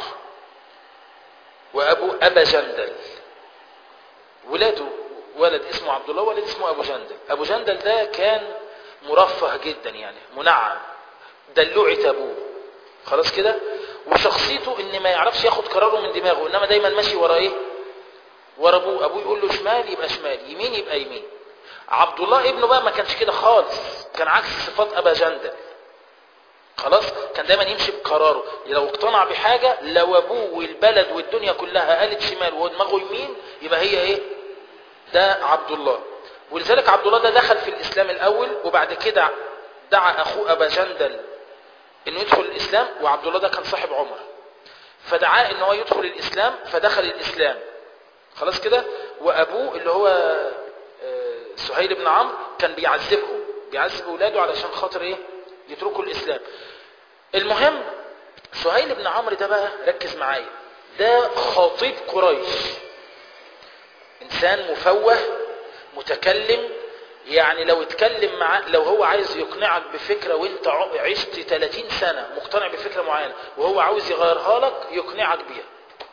وابو ابا جندل ولاده ولد اسمه عبد الله ولد اسمه ابو جندل ابو جندل ده كان مرفه جدا يعني منعم دلوعة ابوه خلاص كده وشخصيته ان ما يعرفش ياخد قراره من دماغه انما دايما ماشي ورا ايه ورا ابوه ابوه يقول له شمال يبقى شمال يمين يبقى يمين عبد الله ابنه بقى ما كانش كده خالص كان عكس صفات ابا جندل خلاص كان دايما يمشي بقراره لو اقتنع بحاجه لو ابوه والبلد والدنيا كلها قالت شمال ودماغه يمين يبقى هي ايه ده عبد الله ولذلك عبد الله ده دخل في الاسلام الاول وبعد كده دعا اخوه ابا جندل انه يدخل الاسلام وعبد الله ده كان صاحب عمر فدعاه ان هو يدخل الاسلام فدخل الاسلام خلاص كده وابوه اللي هو آه، سهيل بن عمرو كان بيعذبهم بيعذب اولاده علشان خاطر ايه يتركوا الاسلام المهم سهيل بن عمرو ده بقى ركز معايا ده خطيب قريش انسان مفوه متكلم يعني لو اتكلم معاه لو هو عايز يقنعك بفكره وانت ع- عشت 30 سنه مقتنع بفكره معينه وهو عاوز يغيرها لك يقنعك بيها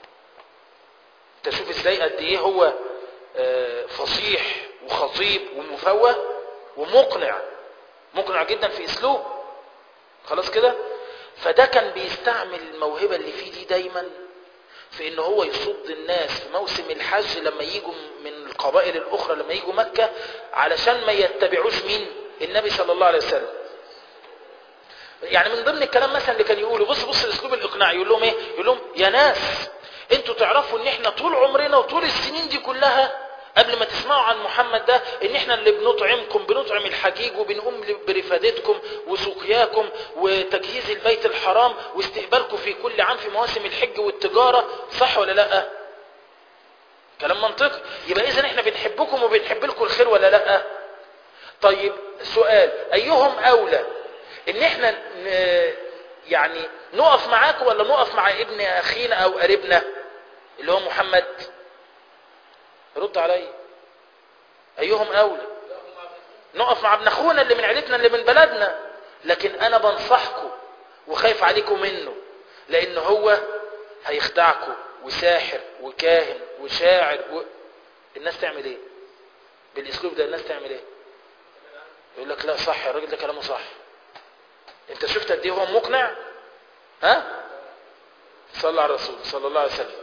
تشوف ازاي قد ايه هو آه، فصيح وخطيب ومفوه ومقنع مقنع جدا في اسلوب خلاص كده فده كان بيستعمل الموهبه اللي فيه دي دايما في ان هو يصد الناس في موسم الحج لما يجوا من القبائل الاخرى لما يجوا مكة علشان ما يتبعوش مين النبي صلى الله عليه وسلم يعني من ضمن الكلام مثلا اللي كان يقوله بص بص الاسلوب الاقناعي يقول لهم ايه يقول لهم يا ناس انتوا تعرفوا ان احنا طول عمرنا وطول السنين دي كلها قبل ما تسمعوا عن محمد ده ان احنا اللي بنطعمكم بنطعم الحجيج وبنقوم برفادتكم وسقياكم وتجهيز البيت الحرام واستقبالكم في كل عام في مواسم الحج والتجارة صح ولا لا كلام منطقي يبقى اذا احنا بنحبكم وبنحب لكم الخير ولا لا طيب سؤال ايهم اولى ان احنا ن- يعني نقف معاكم ولا نقف مع ابن اخينا او قريبنا اللي هو محمد رد عليا ايهم اولى نقف مع ابن اخونا اللي من عيلتنا اللي من بلدنا لكن انا بنصحكم وخايف عليكم منه لان هو هيخدعكم وساحر وكاهن وشاعر و... الناس تعمل ايه بالاسلوب ده الناس تعمل ايه يقول لك لا صح الراجل ده كلامه صح انت شفت قد ايه هو مقنع ها صلى على الرسول صلى الله عليه وسلم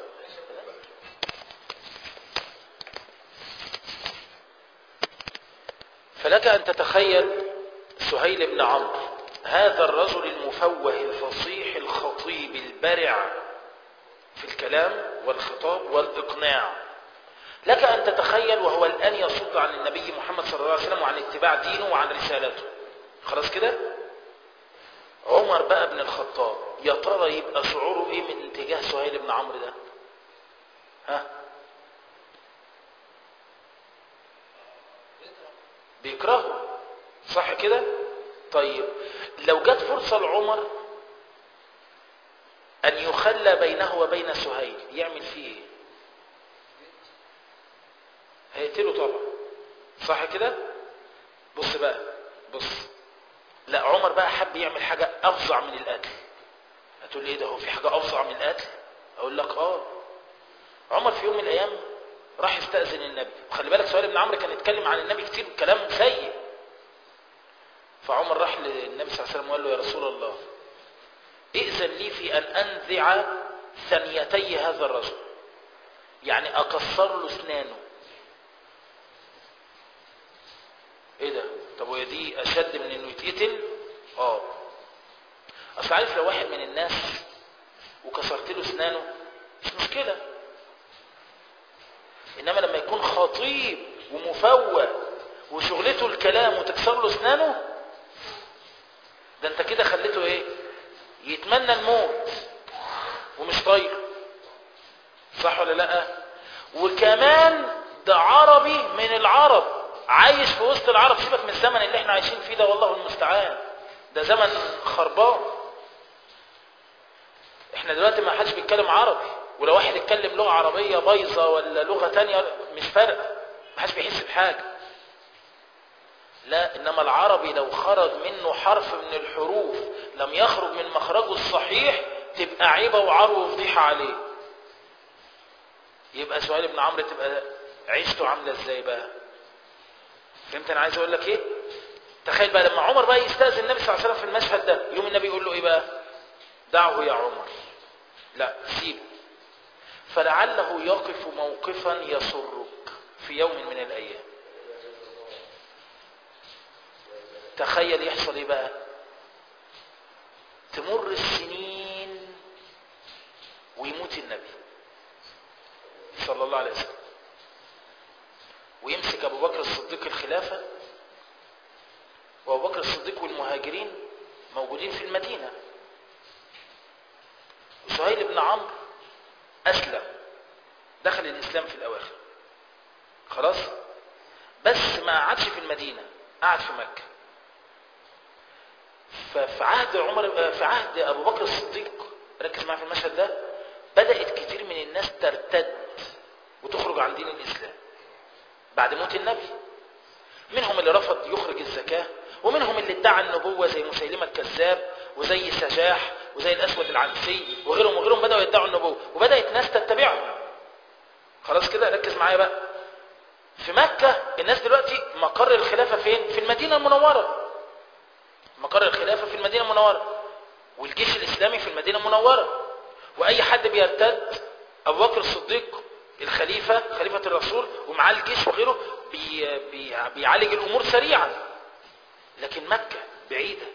فلك أن تتخيل سهيل بن عمرو هذا الرجل المفوه الفصيح الخطيب البرع في الكلام والخطاب والإقناع لك أن تتخيل وهو الآن يصد عن النبي محمد صلى الله عليه وسلم وعن اتباع دينه وعن رسالته خلاص كده عمر بقى بن الخطاب يا ترى يبقى شعوره ايه من اتجاه سهيل بن عمرو ده ها بيكرهه صح كده طيب لو جت فرصة لعمر أن يخلى بينه وبين سهيل يعمل فيه إيه؟ هيقتله طبعا صح كده بص بقى بص لا عمر بقى حب يعمل حاجة أفظع من القتل هتقول لي ايه ده هو في حاجة أفظع من القتل أقول لك آه عمر في يوم من الأيام راح يستأذن النبي وخلي بالك سؤال ابن عمرو كان يتكلم عن النبي كتير كلام سيء فعمر راح للنبي صلى الله عليه وسلم وقال له يا رسول الله ائذن لي في أن أنزع ثنيتي هذا الرجل يعني أكسر له اسنانه ايه ده طب وهي دي اشد من انه يتقتل اه اصل عارف لو واحد من الناس وكسرت له اسنانه مش مشكله انما لما يكون خطيب ومفوه وشغلته الكلام وتكسر له اسنانه ده انت كده خليته ايه يتمنى الموت ومش طايقه صح ولا لا وكمان ده عربي من العرب عايش في وسط العرب سيبك من الزمن اللي احنا عايشين فيه ده والله المستعان ده زمن خربان احنا دلوقتي ما حدش بيتكلم عربي ولو واحد اتكلم لغه عربيه بايظه ولا لغه تانية مش فارقه ما حدش بيحس بحاجه لا انما العربي لو خرج منه حرف من الحروف لم يخرج من مخرجه الصحيح تبقى عيبه وعار وفضيحه عليه يبقى سؤال ابن عمرو تبقى عيشته عامله ازاي بقى فهمت انا عايز اقول لك ايه تخيل بقى لما عمر بقى يستاذن النبي صلى الله عليه وسلم في المشهد ده يوم النبي يقول له ايه بقى دعه يا عمر لا سيبه فلعله يقف موقفا يسرك في يوم من الايام تخيل يحصل ايه بقى تمر السنين ويموت النبي صلى الله عليه وسلم ويمسك ابو بكر الصديق الخلافه وابو بكر الصديق والمهاجرين موجودين في المدينه وسهيل بن عمرو اسلم دخل الاسلام في الاواخر خلاص بس ما قعدش في المدينه قعد في مكه ففي عهد عمر في عهد ابو بكر الصديق ركز معايا في المشهد ده بدات كتير من الناس ترتد وتخرج عن دين الاسلام بعد موت النبي منهم اللي رفض يخرج الزكاه ومنهم اللي ادعى النبوه زي مسيلمه الكذاب وزي سجاح وزي الاسود العنسي وغيرهم وغيرهم بداوا يدعوا النبوه وبدات ناس تتبعهم خلاص كده ركز معايا بقى في مكه الناس دلوقتي مقر الخلافه فين في المدينه المنوره مقر الخلافه في المدينه المنوره والجيش الاسلامي في المدينه المنوره واي حد بيرتد ابو بكر الصديق الخليفه خليفه الرسول ومعاه الجيش وغيره بي بي بيعالج الامور سريعا لكن مكه بعيده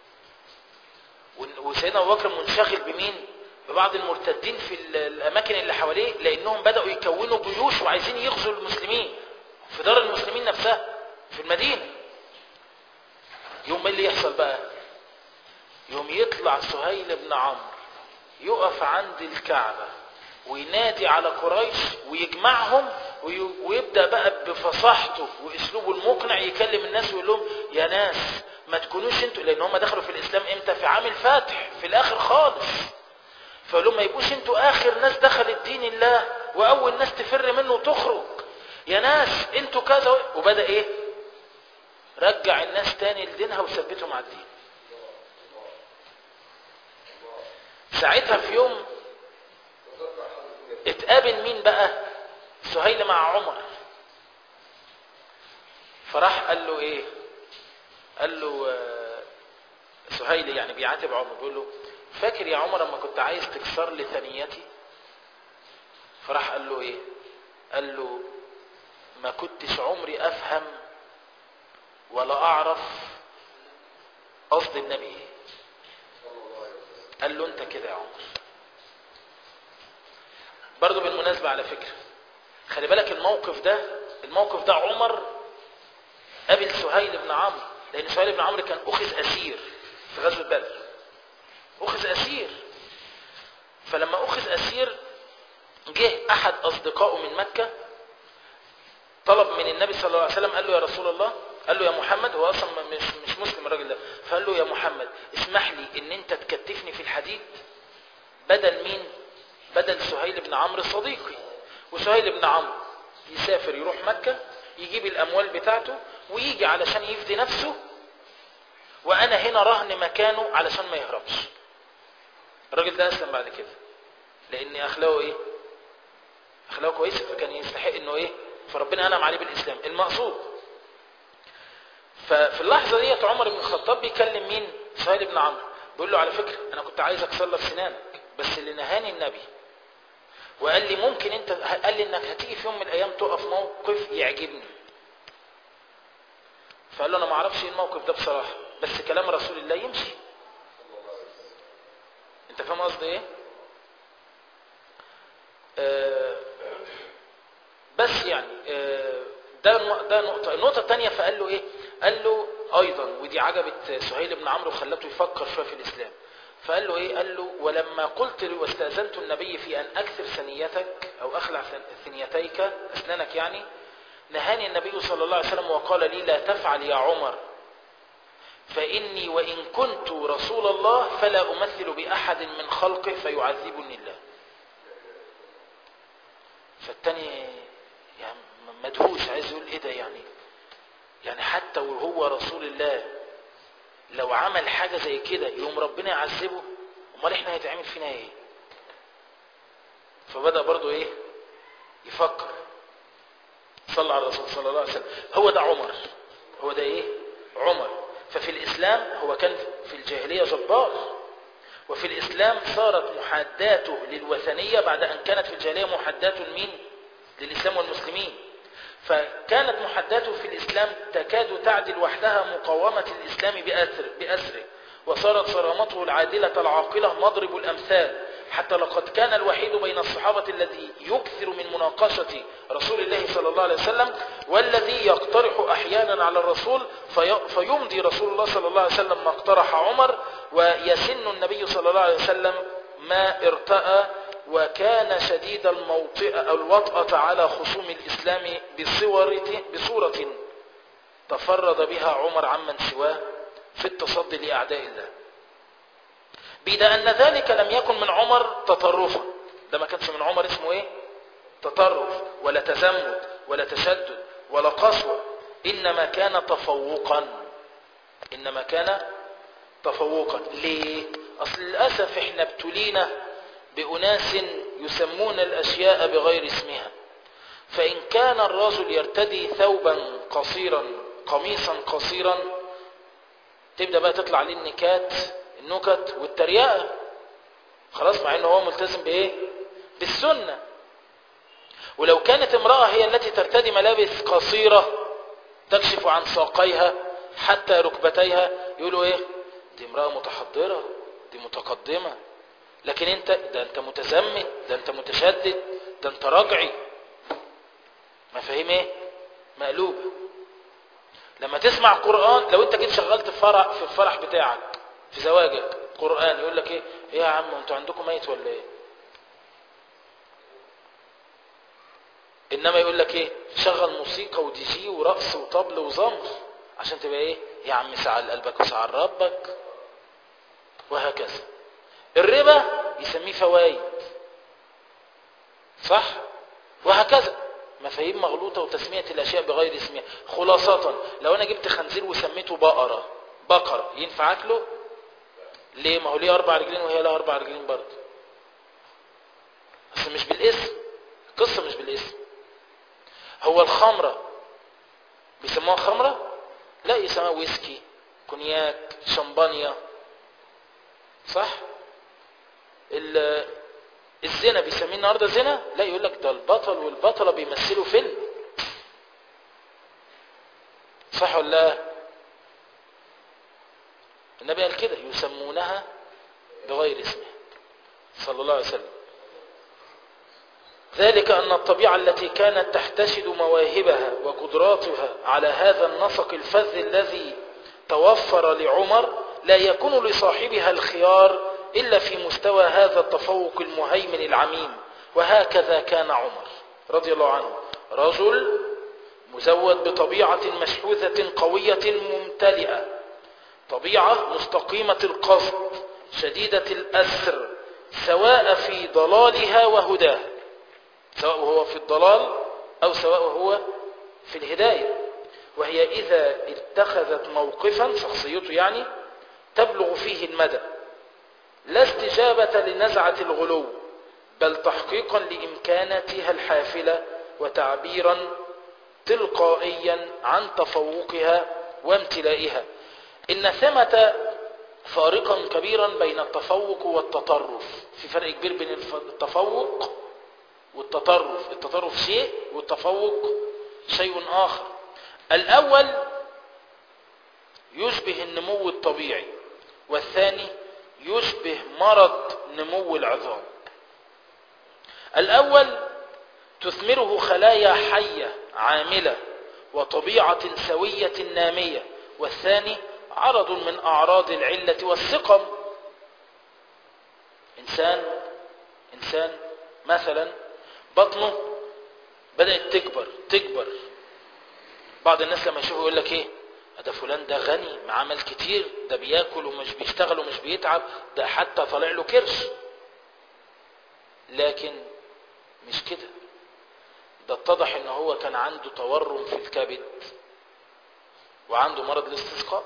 وسيدنا ابو بكر منشغل بمين ببعض المرتدين في الاماكن اللي حواليه لانهم بداوا يكونوا جيوش وعايزين يغزوا المسلمين في دار المسلمين نفسها في المدينه يوم اللي يحصل بقى يوم يطلع سهيل بن عمرو يقف عند الكعبه وينادي على قريش ويجمعهم ويبدا بقى بفصاحته واسلوبه المقنع يكلم الناس ويقول لهم يا ناس ما تكونوش انتوا لان هم دخلوا في الاسلام امتى في عام الفاتح في الاخر خالص فقال لهم ما يبقوش انتوا اخر ناس دخلت دين الله واول ناس تفر منه وتخرج يا ناس انتوا كذا وبدا ايه رجع الناس تاني لدينها وثبتهم على الدين ساعتها في يوم اتقابل مين بقى سهيل مع عمر فراح قال له ايه قال له سهيل يعني بيعاتب عمر بيقول له فاكر يا عمر لما كنت عايز تكسر لي ثنيتي فراح قال له ايه قال له ما كنتش عمري افهم ولا اعرف قصد النبي ايه قال له انت كده يا عمر برضه بالمناسبة على فكرة خلي بالك الموقف ده الموقف ده عمر قابل سهيل بن عمرو لأن سهيل بن عمرو كان أخذ أسير في غزوة بدر أخذ أسير فلما أخذ أسير جه أحد أصدقائه من مكة طلب من النبي صلى الله عليه وسلم قال له يا رسول الله قال له يا محمد هو أصلا مش, مش مسلم الراجل ده فقال له يا محمد اسمح لي ان انت تكتفني في الحديد بدل مين بدل سهيل بن عمرو صديقي وسهيل بن عمرو يسافر يروح مكة يجيب الأموال بتاعته ويجي علشان يفدي نفسه وأنا هنا رهن مكانه علشان ما يهربش الراجل ده أسلم بعد كده لأن أخلاقه إيه أخلاقه كويسة فكان يستحق إنه إيه فربنا أنعم عليه بالإسلام المقصود ففي اللحظة ديت عمر بن الخطاب بيكلم مين سهيل بن عمرو بيقول له على فكرة أنا كنت عايز أكسر لك سنانك بس اللي نهاني النبي وقال لي ممكن انت قال لي انك هتيجي في يوم من الايام تقف موقف يعجبني فقال له انا ما اعرفش ايه الموقف ده بصراحه بس كلام رسول الله يمشي انت فاهم قصدي ايه آه بس يعني آه ده الم- ده نقطة النقطة الثانية فقال له ايه قال له ايضا ودي عجبت سهيل بن عمرو وخلته يفكر شوية في الاسلام فقال له ايه قال له ولما قلت له واستأذنت النبي في ان اكثر ثنيتك او اخلع ثن- ثنيتيك اسنانك يعني نهاني النبي صلى الله عليه وسلم وقال لي لا تفعل يا عمر فإني وإن كنت رسول الله فلا أمثل بأحد من خلقه فيعذبني الله فالتاني يعني مدهوش عايز يقول ايه ده يعني يعني حتى وهو رسول الله لو عمل حاجة زي كده يوم ربنا يعذبه امال احنا هيتعمل فينا ايه فبدأ برضو ايه يفكر صلى على الرسول صلى الله عليه وسلم هو ده عمر هو ده ايه عمر ففي الاسلام هو كان في الجاهلية جبار وفي الاسلام صارت محاداته للوثنية بعد ان كانت في الجاهلية محاداته لمين للاسلام والمسلمين فكانت محداته في الإسلام تكاد تعدل وحدها مقاومة الإسلام بأسر بأسره وصارت صرامته العادلة العاقلة مضرب الأمثال حتى لقد كان الوحيد بين الصحابة الذي يكثر من مناقشة رسول الله صلى الله عليه وسلم والذي يقترح أحيانا على الرسول في فيمضي رسول الله صلى الله عليه وسلم ما اقترح عمر ويسن النبي صلى الله عليه وسلم ما ارتأى وكان شديد الموطئ أو الوطأة على خصوم الإسلام بصورة, بصورة تفرد بها عمر عمن سواه في التصدي لأعداء الله بيد أن ذلك لم يكن من عمر تطرفا ده ما كانش من عمر اسمه ايه تطرف ولا تزمت ولا تشدد ولا قسوة إنما كان تفوقا إنما كان تفوقا ليه أصل للأسف احنا ابتلينا بأناس يسمون الأشياء بغير اسمها فإن كان الرجل يرتدي ثوبا قصيرا قميصا قصيرا تبدأ بقى تطلع عليه النكات النكت والتريقة خلاص مع انه هو ملتزم بايه بالسنة ولو كانت امرأة هي التي ترتدي ملابس قصيرة تكشف عن ساقيها حتى ركبتيها يقولوا ايه دي امرأة متحضرة دي متقدمة لكن انت ده انت متزمت ده انت متشدد ده انت رجعي مفاهيم ايه مقلوبة لما تسمع قرآن لو انت جيت شغلت في فرح في الفرح بتاعك في زواجك قرآن يقول لك ايه ايه يا عم انتوا عندكم ميت ولا ايه انما يقول لك ايه شغل موسيقى ودي جي ورقص وطبل وزمر عشان تبقى ايه يا عم سعى قلبك وسعى ربك وهكذا الربا يسميه فوائد صح وهكذا مفاهيم مغلوطة وتسمية الأشياء بغير اسمها خلاصة لو أنا جبت خنزير وسميته بقرة بقرة ينفع أكله ليه ما هو ليه أربع رجلين وهي لها أربع رجلين برضه بس مش بالاسم القصة مش بالاسم هو الخمرة بيسموها خمرة لا يسموها ويسكي كونياك شمبانيا صح الزنا بيسميه النهارده زنا لا يقول لك ده البطل والبطله بيمثلوا فيلم صح ولا لا النبي قال كده يسمونها بغير اسمها صلى الله عليه وسلم ذلك أن الطبيعة التي كانت تحتشد مواهبها وقدراتها على هذا النسق الفذ الذي توفر لعمر لا يكون لصاحبها الخيار إلا في مستوى هذا التفوق المهيمن العميم وهكذا كان عمر رضي الله عنه رجل مزود بطبيعة مشحوذة قوية ممتلئة طبيعة مستقيمة القصد شديدة الأسر سواء في ضلالها وهداها سواء هو في الضلال أو سواء هو في الهداية وهي إذا اتخذت موقفا شخصيته يعني تبلغ فيه المدى لا استجابة لنزعة الغلو بل تحقيقا لإمكاناتها الحافلة وتعبيرا تلقائيا عن تفوقها وامتلائها إن ثمة فارقا كبيرا بين التفوق والتطرف في فرق كبير بين التفوق والتطرف التطرف شيء والتفوق شيء آخر الأول يشبه النمو الطبيعي والثاني يشبه مرض نمو العظام الأول تثمره خلايا حية عاملة وطبيعة سوية نامية والثاني عرض من أعراض العلة والسقم إنسان إنسان مثلا بطنه بدأت تكبر تكبر بعض الناس لما يشوفوا يقول لك ايه ده فلان ده غني معاه مال كتير ده بياكل ومش بيشتغل ومش بيتعب ده حتى طالع له كرش لكن مش كده ده اتضح ان هو كان عنده تورم في الكبد وعنده مرض الاستسقاء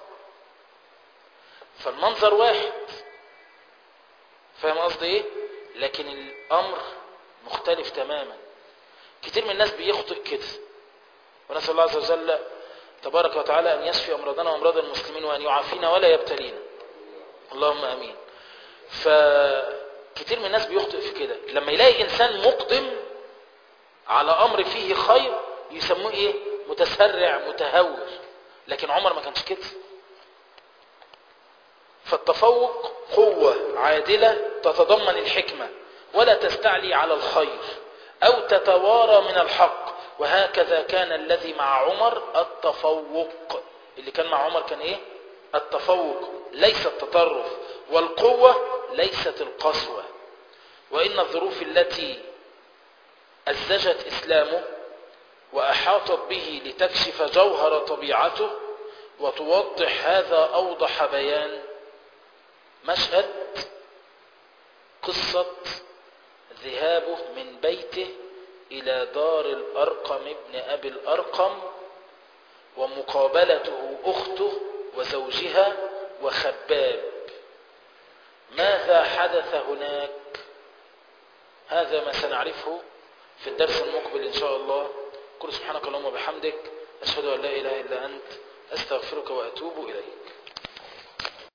فالمنظر واحد فاهم قصدي ايه لكن الامر مختلف تماما كتير من الناس بيخطئ كده ونسال الله عز وجل تبارك وتعالى ان يشفي امراضنا وامراض المسلمين وان يعافينا ولا يبتلينا اللهم امين فكتير من الناس بيخطئ في كده لما يلاقي انسان مقدم على امر فيه خير يسموه ايه متسرع متهور لكن عمر ما كانش كده فالتفوق قوة عادلة تتضمن الحكمة ولا تستعلي على الخير أو تتوارى من الحق وهكذا كان الذي مع عمر التفوق اللي كان مع عمر كان ايه التفوق ليس التطرف والقوة ليست القسوة وإن الظروف التي أزجت إسلامه وأحاطت به لتكشف جوهر طبيعته وتوضح هذا أوضح بيان مشهد قصة ذهابه من بيته إلى دار الأرقم ابن أبي الأرقم ومقابلته أخته وزوجها وخباب ماذا حدث هناك هذا ما سنعرفه في الدرس المقبل إن شاء الله كل سبحانك اللهم وبحمدك أشهد أن لا إله إلا أنت أستغفرك وأتوب إليك